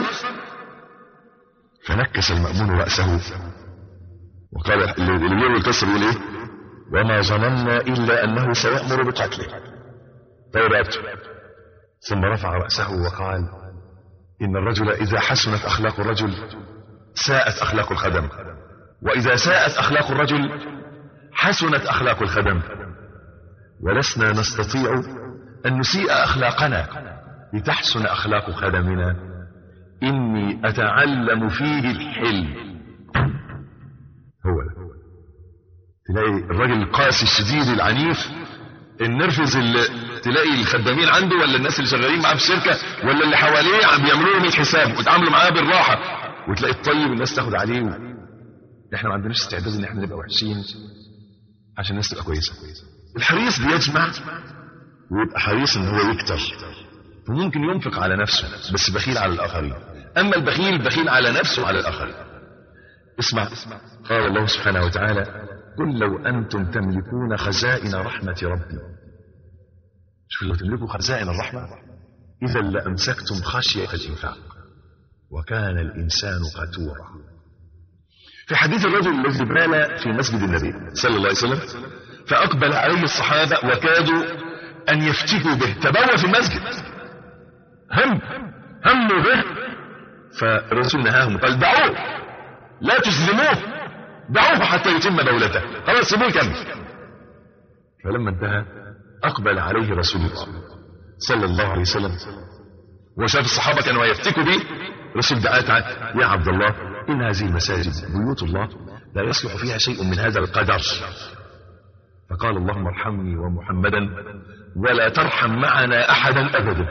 فنكس المأمون رأسه وقال اللي اللي بيقول القصة بيقول ايه وما ظننا إلا أنه سيأمر بقتله طيب رقبته ثم رفع رأسه وقال إن الرجل إذا حسنت أخلاق الرجل ساءت أخلاق الخدم وإذا ساءت أخلاق الرجل حسنت أخلاق الخدم ولسنا نستطيع أن نسيء أخلاقنا لتحسن أخلاق خدمنا إني أتعلم فيه الحلم هو ده تلاقي الراجل القاسي الشديد العنيف النرفز اللي تلاقي الخدامين عنده ولا الناس اللي شغالين معاه في الشركه ولا اللي حواليه عم بيعملوا لهم الحساب ويتعاملوا معاه بالراحه وتلاقي الطيب الناس تاخد عليه و... احنا ما عندناش استعداد ان احنا نبقى وحشين عشان الناس تبقى كويسه الحريص بيجمع ويبقى حريص ان هو يكتر وممكن ينفق على نفسه بس بخيل على الاخرين اما البخيل بخيل على نفسه وعلى الاخرين اسمع قال الله سبحانه وتعالى قل لو أنتم تملكون خزائن رحمة ربي شوف لو تملكوا خزائن الرحمة إذا لأمسكتم خشية الإنفاق وكان الإنسان قتورا في حديث الرجل الذي بال في مسجد النبي صلى الله عليه وسلم فأقبل عليه الصحابة وكادوا أن يفتكوا به تبوى في المسجد هم هموا به فالرسول نهاهم قال دعوه لا تسلموه دعوه حتى يتم دولته خلاص سيبوه يكمل فلما انتهى اقبل عليه رسول الله صلى الله عليه وسلم وشاف الصحابه كانوا يفتكوا به رسول دعاه تعالى يا عبد الله ان هذه المساجد بيوت الله لا يصلح فيها شيء من هذا القدر فقال اللهم ارحمني ومحمدا ولا ترحم معنا احدا ابدا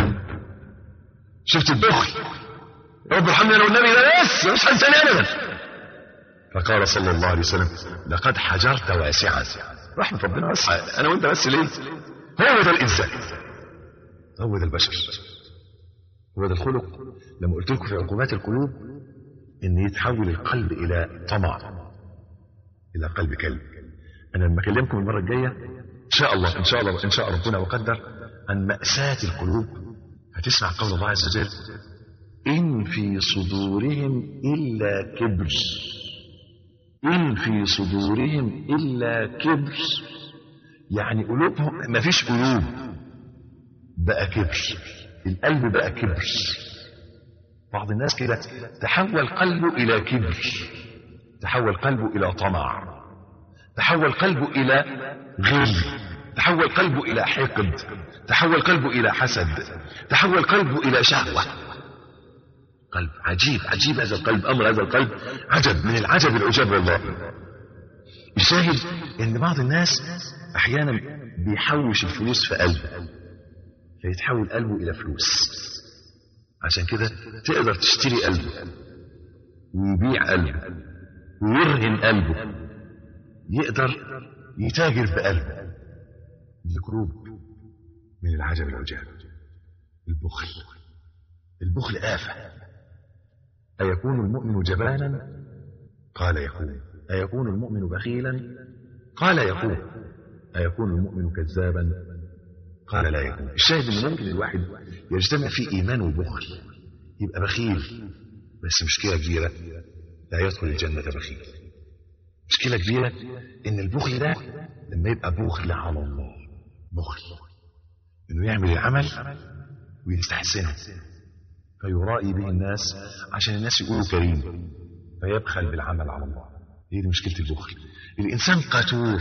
شفت البخل يا رب ارحمني انا والنبي ده بس مش هنساني ابدا فقال صلى الله عليه وسلم لقد حجرت واسعا رحمة ربنا واسعة انا وانت بس ليه هو ده الانسان هو ده البشر هو ده الخلق لما قلت لكم في عقوبات القلوب ان يتحول القلب الى طمع الى قلب كلب انا لما اكلمكم المره الجايه ان شاء الله ان شاء الله ان شاء ربنا وقدر عن ماساه القلوب هتسمع قول الله عز وجل إن في صدورهم إلا كبر إن في صدورهم إلا كبر يعني قلوبهم ما فيش قلوب بقى كبر القلب بقى كبر بعض الناس كده تحول قلبه إلى كبر تحول قلبه إلى طمع تحول قلبه إلى غل تحول قلبه إلى حقد تحول قلبه إلى حسد تحول قلبه إلى شهوة قلب عجيب عجيب هذا القلب أمر هذا القلب عجب من العجب العجاب والله يشاهد ان بعض الناس احيانا بيحوش الفلوس في قلبه فيتحول قلبه الى فلوس عشان كده تقدر تشتري قلبه ويبيع قلبه ويرهن قلبه يقدر يتاجر بقلبه الكروب من العجب العجاب البخل البخل آفة أيكون المؤمن جبانا قال يكون أيكون المؤمن بخيلا قال يكون أيكون المؤمن كذابا قال لا يكون الشاهد ان ممكن الواحد يجتمع فيه ايمان وبخل يبقى بخيل بس مشكله كبيره لا يدخل الجنه بخيل مشكله كبيره ان البخل ده لما يبقى بخل على الله بخل انه يعمل العمل ويستحسنه فيرائي به الناس عشان الناس يقولوا كريم فيبخل بالعمل على الله هي دي مشكله البخل الانسان قتول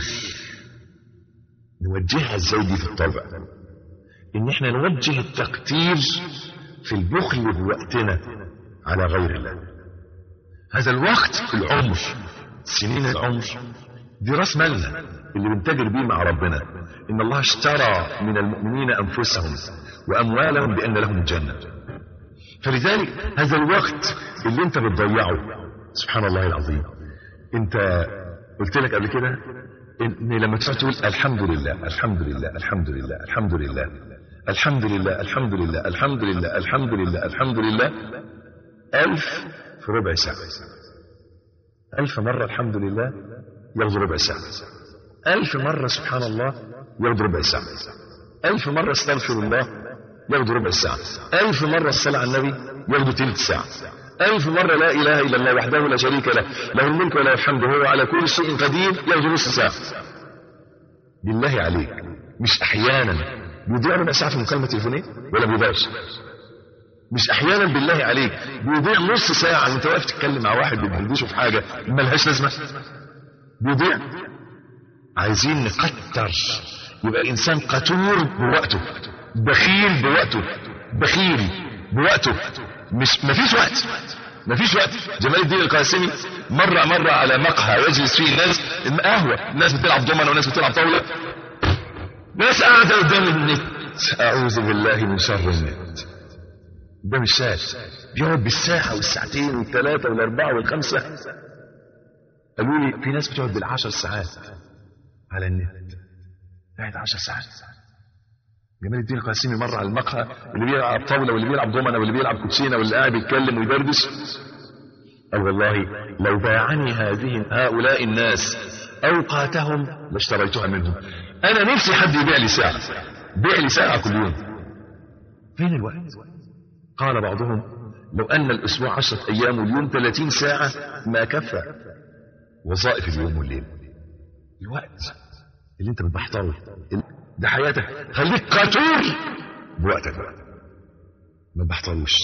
نوجهها ازاي دي في الطبع ان احنا نوجه التقتير في البخل بوقتنا على غير الله هذا الوقت في العمر سنين العمر دي راس مالنا اللي بنتاجر بيه مع ربنا ان الله اشترى من المؤمنين انفسهم واموالهم بان لهم الجنه فلذلك هذا الوقت اللي انت بتضيعه سبحان الله العظيم انت قلت لك قبل كده ان لما تقعد تقول الحمد لله الحمد لله الحمد لله الحمد لله الحمد لله الحمد لله الحمد لله الحمد لله الحمد لله ألف في ربع ساعة ألف مرة الحمد لله ياخذ ربع ساعة ألف مرة سبحان الله ياخذ ربع ساعة ألف مرة استغفر الله ياخذ ربع ساعة ألف مرة الصلاة على النبي ياخذ تلت ساعة ألف مرة لا إله إلا الله وحده لا شريك له له الملك وله الحمد وهو على كل شيء قدير ياخذ نص ساعة بالله عليك مش أحيانا بيضيع ربع ساعة في مكالمة تليفونية ولا بيضيعش مش احيانا بالله عليك بيضيع نص ساعة وانت واقف تتكلم مع واحد بتهدشه في حاجة ملهاش لازمة بيضيع عايزين نكتر يبقى الانسان قتور بوقته بخيل بوقته بخيل بوقته مش مفيش وقت مفيش وقت جمال الدين القاسمي مرة مرة على مقهى يجلس فيه الناس قهوة الناس بتلعب دومنة وناس بتلعب طاولة ناس قاعدة قدام النت أعوذ بالله من شر النت ده مش سهل بيقعد بالساعة والساعتين والثلاثة والأربعة والخمسة قالوا لي في ناس بتقعد بالعشر ساعات على النت قاعد عشر ساعات جمال الدين القاسمي مر على المقهى اللي بيلعب طاولة واللي بيلعب دومنة واللي بيلعب كوتشينة واللي قاعد يتكلم ويدردش قال والله لو باعني هذه هؤلاء الناس أوقاتهم لاشتريتها منهم أنا نفسي حد يبيع لي ساعة بيع لي ساعة كل يوم فين الوقت قال بعضهم لو أن الأسبوع عشرة أيام واليوم ثلاثين ساعة ما كفى وظائف اليوم والليل الوقت اللي انت بتبحتره ده حياتك خليك قاتور بوقتك بقى ما تبحتروش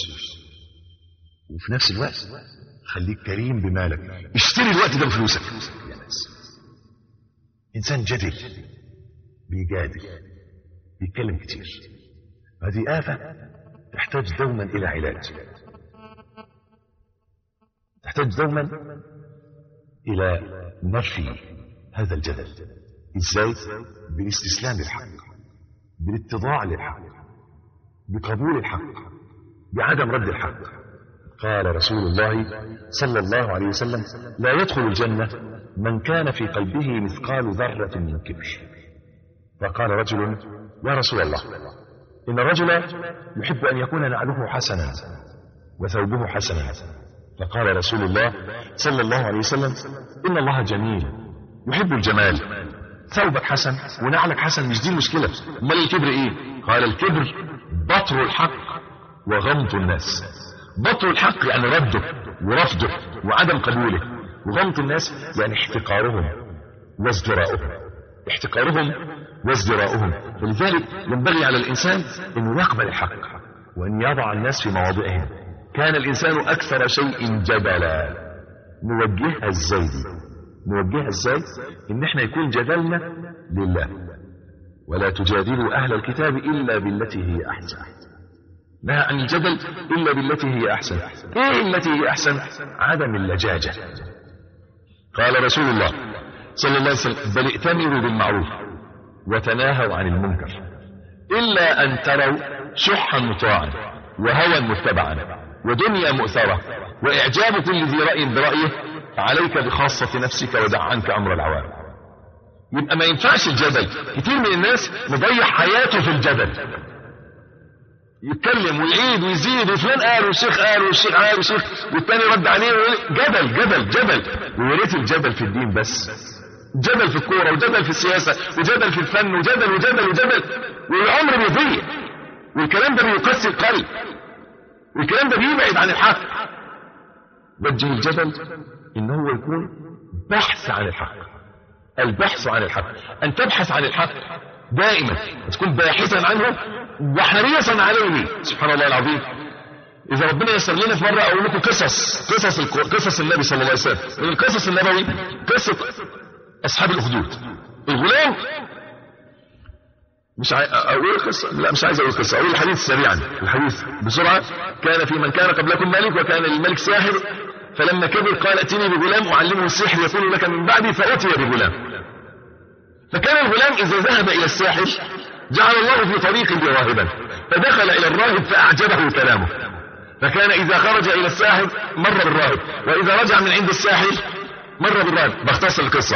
وفي نفس الوقت خليك كريم بمالك اشتري الوقت ده بفلوسك يا ناس انسان جدل بيجادل بيتكلم كتير هذه آفة تحتاج دوما إلى علاج تحتاج دوما إلى نفي هذا الجدل إزاي؟ بالاستسلام للحق بالاتضاع للحق بقبول الحق بعدم رد الحق قال رسول الله صلى الله عليه وسلم لا يدخل الجنة من كان في قلبه مثقال ذرة من كبر فقال رجل يا رسول الله إن الرجل يحب أن يكون نعله حسنا وثوبه حسنا فقال رسول الله صلى الله عليه وسلم إن الله جميل يحب الجمال ثوبك حسن ونعلك حسن مش دي المشكلة امال الكبر ايه قال الكبر بطر الحق وغمط الناس بطر الحق يعني رده ورفضه وعدم قبوله وغمط الناس يعني احتقارهم وازدراؤهم احتقارهم وازدراؤهم ولذلك ينبغي على الإنسان أنه يقبل الحق وأن يضع الناس في مواضعهم كان الإنسان أكثر شيء جدلا نوجهها ازاي دي نوجهها ازاي ان احنا يكون جدلنا لله ولا تجادلوا اهل الكتاب الا بالتي هي احسن نهى عن الجدل الا بالتي هي احسن ايه التي هي احسن عدم اللجاجة قال رسول الله صلى الله عليه وسلم بل ائتمروا بالمعروف وتناهوا عن المنكر الا ان تروا شحا مطاعا وهوى متبعا ودنيا مؤثرة واعجاب كل ذي رأي برأيه فعليك بخاصة نفسك ودع عنك أمر العوام يبقى ما ينفعش الجدل كتير من الناس مضيع حياته في الجدل يتكلم ويعيد ويزيد وفلان قال والشيخ قال والشيخ قال والشيخ والتاني رد عليه ويقول- جدل جدل جدل ويا ريت الجدل في الدين بس جدل في الكوره وجدل في السياسه وجدل في الفن وجدل وجدل وجدل والعمر بيضيع والكلام ده بيقسي القلب والكلام ده بيبعد عن الحق وجه الجدل ان هو يكون بحث عن الحق البحث عن الحق ان تبحث عن الحق دائما تكون باحثا عنه وحريصا عليه سبحان الله العظيم اذا ربنا يسر لنا في مره اقول لكم قصص قصص الك- قصص النبي صلى الله عليه وسلم من القصص النبوي قصه اصحاب الاخدود الغلام مش عاي... اقول قصه لا مش عايز اقول قصه اقول الحديث سريعا الحديث بسرعه كان في من كان قبلكم ملك وكان للملك ساحر فلما كبر قال ائتني بغلام اعلمه السحر يكون لك من بعدي فاتي بغلام فكان الغلام اذا ذهب الى الساحر جعل الله في طريقه راهبا فدخل الى الراهب فاعجبه كلامه فكان اذا خرج الى الساحر مر بالراهب واذا رجع من عند الساحر مر بالراهب بختصر القصه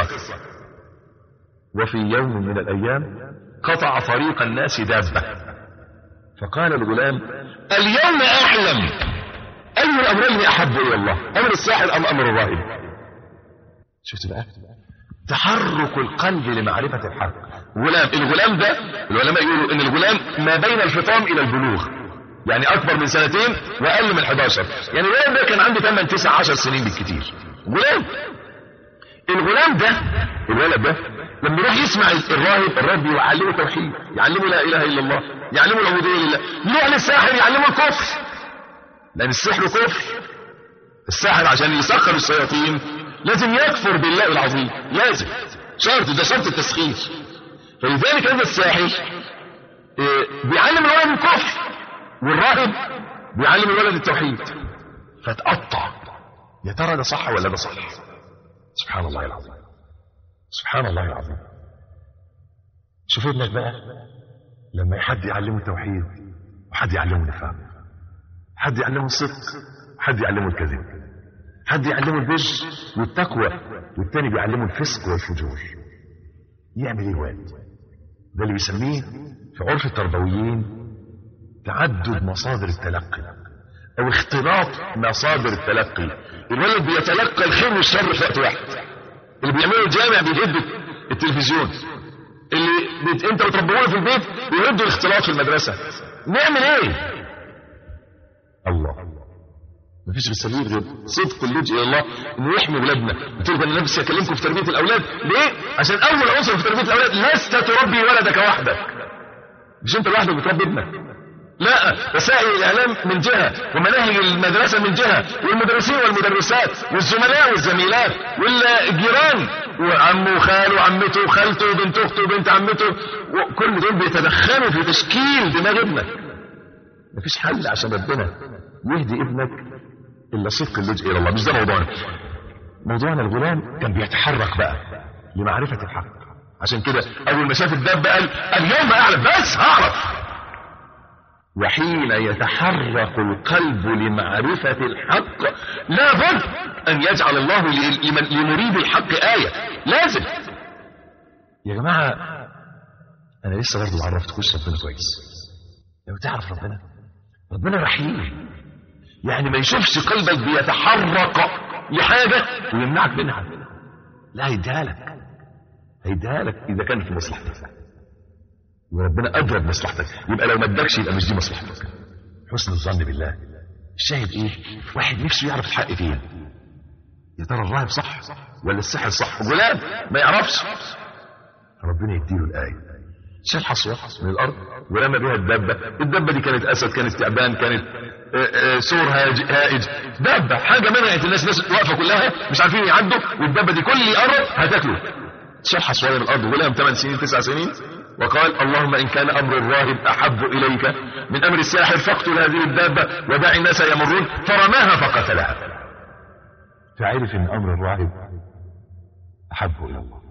وفي يوم من الايام قطع طريق الناس دابه فقال الغلام اليوم اعلم اي الامرين احب الى الله امر الساحر ام امر الراهب شفت بقى تحرك القلب لمعرفة الحق غلام الغلام ده العلماء يقولوا ان الغلام ما بين الفطام الى البلوغ يعني اكبر من سنتين واقل من 11 يعني الولد ده كان عنده 8 9 10 سنين بالكتير غلام الغلام ده الولد ده لما يروح يسمع الراهب الراهب يعلمه توحيد يعلمه لا اله الا الله يعلمه العبوديه لله يروح للساحر يعلمه الكفر لان السحر كفر الساحر عشان يسخر الشياطين لازم يكفر بالله العظيم لازم شرط ده شرط التسخير فلذلك هذا الساحر آه، بيعلم الولد الكفر والراهب بيعلم الولد التوحيد فتقطع يا ترى ده صح ولا ده صح سبحان الله العظيم سبحان الله العظيم شوف ابنك بقى لما حد يعلمه التوحيد وحد يعلمه النفاق حد يعلمه الصدق حد يعلمه الكذب حد يعلمه البر والتقوى والتاني بيعلمه الفسق والفجور يعمل ايه الواد ده اللي بيسميه في عرف التربويين تعدد مصادر التلقي او اختلاط مصادر التلقي الولد بيتلقى الخير والشر في وقت واحد اللي بيعمله الجامع بيهد التلفزيون اللي بت... انت بتربوه في البيت بيهدوا الاختلاط في المدرسه نعمل ايه الله مفيش بالسبيل غير صدق اللجوء الى الله انه يحمي ولادنا قلت لكم انا نفسي اكلمكم في تربيه الاولاد ليه عشان اول عنصر في تربيه الاولاد لست تربي ولدك وحدك مش انت لوحدك بتربي ابنك لا وسائل الاعلام من جهه ومناهج المدرسه من جهه والمدرسين والمدرسات والزملاء والزميلات والجيران وعمه وخاله وعمته وخالته وبنت اخته وبنت عمته وكل دول بيتدخلوا في تشكيل دماغ ابنك مفيش حل عشان ربنا يهدي ابنك الا صدق اللجوء الى الله مش ده موضوعنا موضوعنا الغلام كان بيتحرك بقى لمعرفه الحق عشان كده اول ما شاف الدب قال اليوم اعلم بس هعرف وحين يتحرك القلب لمعرفة الحق لابد أن يجعل الله لمن- لمريد الحق آية لازم يا جماعة أنا لسه برضه ما عرفتكوش ربنا كويس لو تعرف ربنا ربنا رحيم يعني ما يشوفش قلبك بيتحرك لحاجة ويمنعك منها لا هيديها لك هيديها لك إذا كان في مصلحتك وربنا أدرى بمصلحتك يبقى لو ما ادكش يبقى مش دي مصلحتك حسن الظن بالله الشاهد ايه واحد نفسه يعرف الحق فين يا ترى الراهب صح ولا السحر صح غلام ما يعرفش ربنا يديله الآية شال حصوة من الأرض ورمى بها الدبة الدبة دي كانت أسد كانت تعبان كانت آه، آه، سور هاج- هائج دبة حاجة منعت الناس الناس واقفة كلها مش عارفين يعدوا والدبة دي كل اللي يقرب هتاكله شال حصوة من الأرض غلام 8 سنين 9 سنين وقال اللهم إن كان أمر الراهب أحب إليك من أمر الساحر فاقتل هذه الدابة ودع الناس يمرون فرماها فقتلها فعرف أن أمر الراهب أحب إلى الله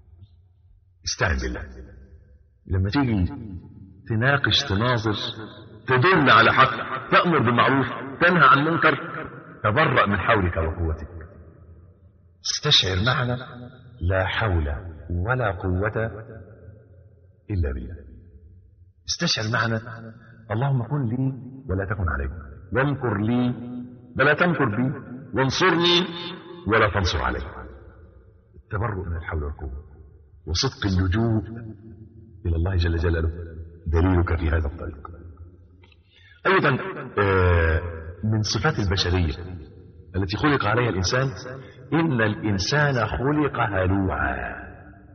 استعن بالله لما تيجي تناقش تناظر تدل على حق تأمر بالمعروف تنهى عن منكر تبرأ من حولك وقوتك استشعر معنى لا حول ولا قوة إلا بالله استشعر معنى اللهم كن لي ولا تكن علي وامكر لي ولا تمكر بي وانصرني ولا تنصر علي التبرؤ من الحول والقوة وصدق اللجوء إلى الله جل جلاله دليلك في هذا الطريق أيضا آه، من صفات البشرية التي خلق عليها الإنسان إن الإنسان خلق هلوعا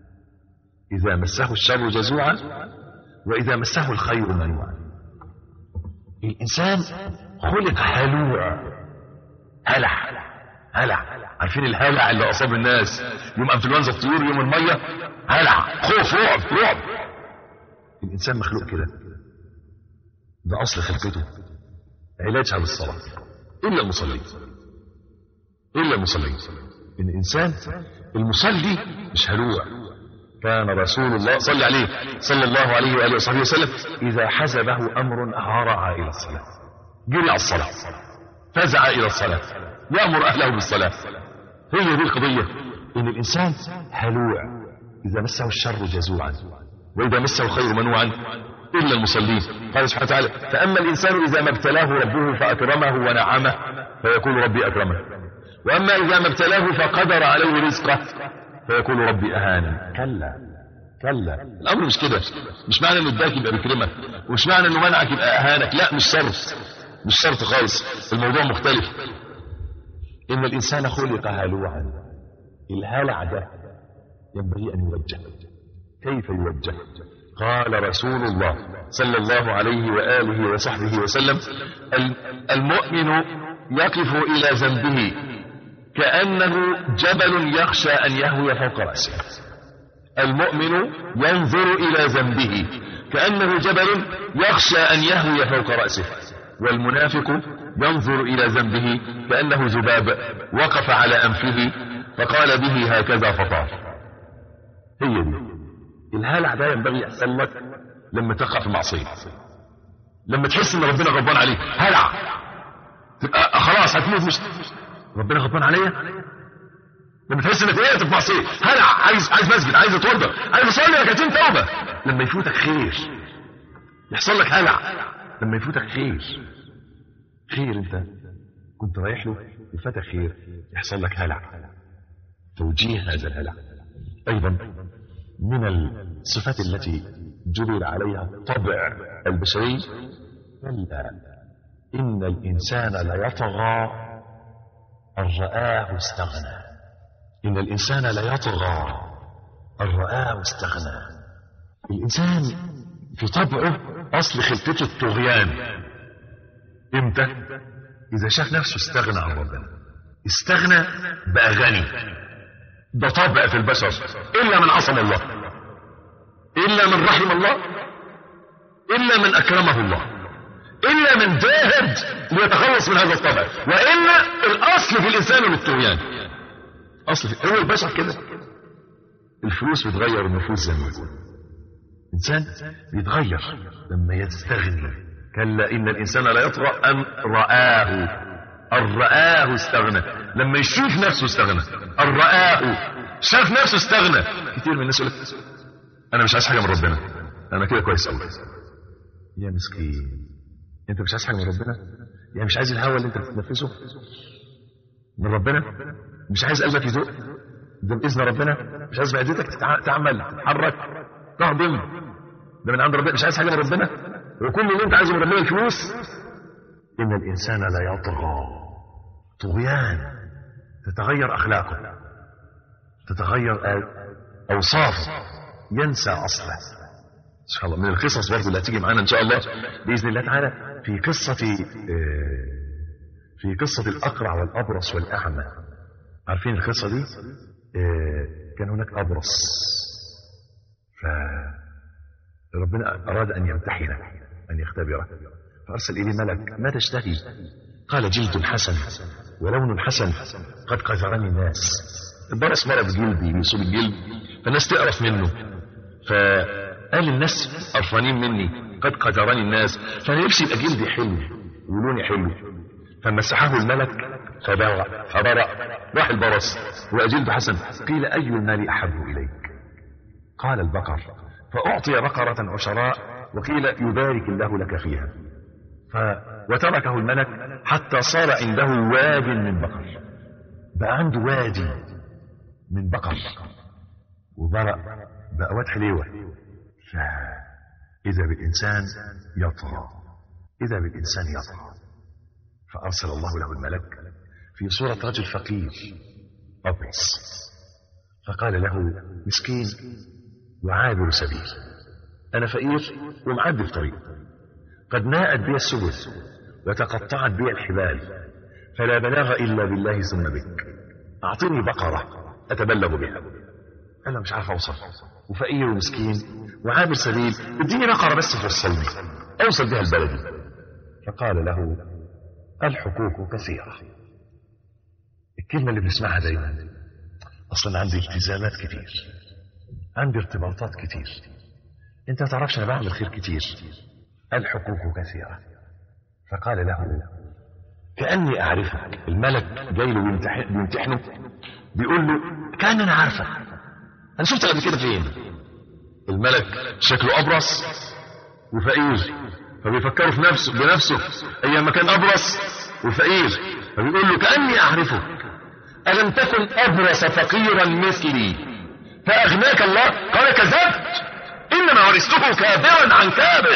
إذا مسه الشر جزوعا وإذا مسه الخير منوعا الإنسان خلق هلوع هلع هلع عارفين الهلع اللي أصاب الناس يوم أنفلونزا الطيور يوم المية هلع خوف رعب رعب الإنسان مخلوق كده ده أصل خلقته علاجها بالصلاة إلا المصلين إلا المصلين إن الإنسان المصلي مش هلوع كان رسول الله صلى عليه صلى الله عليه وآله وصحبه وسلم إذا حزبه أمر هرع إلى الصلاة جري على الصلاة فزع إلى الصلاة يأمر أهله بالصلاة هي دي القضية إن الإنسان هلوع إذا مسه الشر جزوعا وإذا مسه الخير منوعا إلا المصلين قال سبحانه وتعالى فأما الإنسان إذا ما ابتلاه ربه فأكرمه ونعمه فيقول ربي أكرمه وأما إذا ما ابتلاه فقدر عليه رزقه فيقول ربي أهانا كلا كلا الأمر مش كده مش معنى إنه اداك يبقى بيكرمك ومش معنى إنه منعك يبقى أهانك لا مش شرط مش شرط خالص الموضوع مختلف إن الإنسان خلق هلوعا الهلع ده ينبغي أن يوجه كيف يوجه قال رسول الله صلى الله عليه وآله وصحبه وسلم المؤمن يقف إلى ذنبه كأنه جبل يخشى أن يهوي فوق رأسه المؤمن ينظر إلى ذنبه كأنه جبل يخشى أن يهوي فوق رأسه والمنافق ينظر إلى ذنبه كأنه ذباب وقف على أنفه فقال به هكذا فطار هي دي الهلع ده ينبغي يحصل لك لما تقع في معصية لما تحس ان ربنا غضبان عليك هلع تبقى خلاص هتموت مش ربنا غضبان عليا لما تحس انك وقعت في معصيه هلع عايز عايز مسجد عايز اتوضى عايز اصلي ركعتين توبه لما يفوتك خير يحصل لك هلع لما يفوتك خير خير انت كنت رايح له يفاتك خير يحصل لك هلع توجيه هذا الهلع ايضا من الصفات التي جبل عليها طبع البشري كلا إن الإنسان ليطغى أن رآه استغنى إن الإنسان ليطغى أن رآه استغنى الإنسان في طبعه أصل خلقته الطغيان إمتى؟ إذا شاف نفسه استغنى عن ربنا استغنى بقى غني ده طبع في البشر إلا من عصم الله إلا من رحم الله إلا من أكرمه الله إلا من جاهد ليتخلص من هذا الطبع وإن الأصل في الإنسان للطغيان أصل في هو البشر كده الفلوس بتغير النفوس زي ما بيقول الإنسان بيتغير لما يستغني كلا إن الإنسان لا يطغى أن رآه أن رآه استغنى لما يشوف نفسه استغنى أن رآه شاف نفسه استغنى كتير من الناس يقول لك أنا مش عايز حاجة من ربنا أنا كده كويس أوي يا مسكين أنت مش عايز حاجة من ربنا يعني مش عايز الهواء اللي أنت بتتنفسه من ربنا مش عايز قلبك يدق ده بإذن ربنا مش عايز معدتك تعمل تتحرك تهضم ده من عند ربنا مش عايز حاجة من ربنا وكل اللي أنت عايزه من ربنا الفلوس إن الإنسان لا يطغى طغيان تتغير أخلاقه تتغير أوصافه ينسى أصله إن شاء الله من القصص برضه اللي هتيجي معانا إن شاء الله بإذن الله تعالى في قصة في قصة الأقرع والأبرص والأعمى عارفين القصة دي كان هناك أبرص فربنا أراد أن يمتحنه أن يختبره فأرسل إليه ملك ما تشتهي قال جلد حسن ولون حسن قد قذرني الناس البرص مرض جلدي بيصيب الجلد فالناس تقرف منه فقال الناس قرفانين مني قد قدرني الناس فانا نفسي يبقى جلدي حلو ولوني حلو فمسحه الملك فبرأ فبرأ راح البرص وأجلد حسن قيل أي المال أحب إليك قال البقر فأعطي بقرة عشراء وقيل يبارك الله لك فيها ف... وتركه الملك حتى صار عنده واد من بقر بقى عنده وادي من بقر وبرأ بقى واد حليوة فإذا بالإنسان يطغى إذا بالإنسان يطغى فأرسل الله له الملك في صورة رجل فقير أبرص فقال له مسكين وعابر سبيل أنا فقير ومعدي في طريق قد ناءت بي السبل وتقطعت بي الحبال فلا بلاغ إلا بالله ثم بك أعطني بقرة أتبلغ بها أنا مش عارف أوصل وفقير ومسكين وعابر سبيل اديني بقرة بس توصلني أوصل بها البلد فقال له الحقوق كثيرة الكلمة اللي بنسمعها دايما أصلا عندي التزامات كتير عندي ارتباطات كتير انت ما تعرفش انا بعمل خير كتير الحقوق كثيرة فقال له كأني أعرفك الملك جاي له بيمتحن- بيمتحنه بيقول له كأن أنا عارفك أنا شفتك قبل كده فين الملك شكله أبرص وفقير فبيفكروا في نفسه بنفسه أيام ما كان أبرص وفقير فبيقول له كأني أعرفك ألم تكن أبرص فقيرا مثلي فأغناك الله قال كذبت إنما ورثته كابرا عن كابر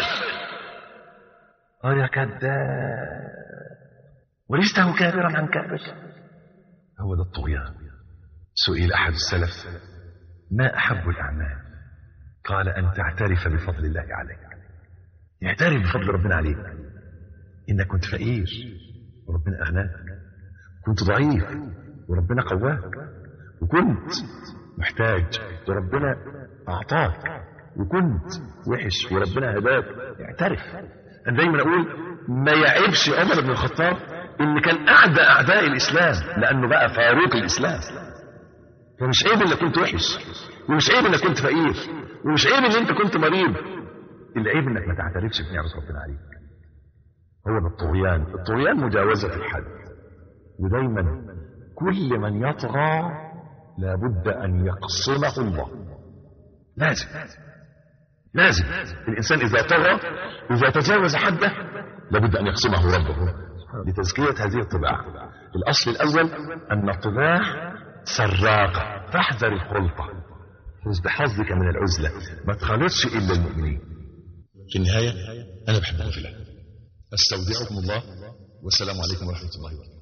قال يا كذاب ورثته كابرا عن كابر هو ده الطغيان سئل أحد السلف ما أحب الأعمال قال أن تعترف بفضل الله عليك يعترف بفضل ربنا عليك إنك كنت فقير وربنا أغناك كنت ضعيف وربنا قواك وكنت محتاج وربنا أعطاك وكنت وحش وربنا هداك اعترف أنا دايما أقول ما يعيبش عمر بن الخطاب إن كان أعدى أعداء الإسلام لأنه بقى فاروق الإسلام فمش عيب إنك كنت وحش ومش عيب إنك كنت فقير ومش عيب إن أنت كنت مريض العيب إنك ما تعترفش بنعمة ربنا عليك هو ده الطغيان الطغيان مجاوزة الحد ودايما كل من يطغى لابد أن يقصمه الله لازم لازم الإنسان إذا طغى إذا تجاوز حده لابد أن يقسمه ربه لتزكية هذه الطباع الأصل الأول أن الطباع سراقة فاحذر الخلطة فز بحظك من العزلة ما تخالطش إلا المؤمنين في النهاية أنا بحبكم في الله أستودعكم الله والسلام عليكم ورحمة الله وبركاته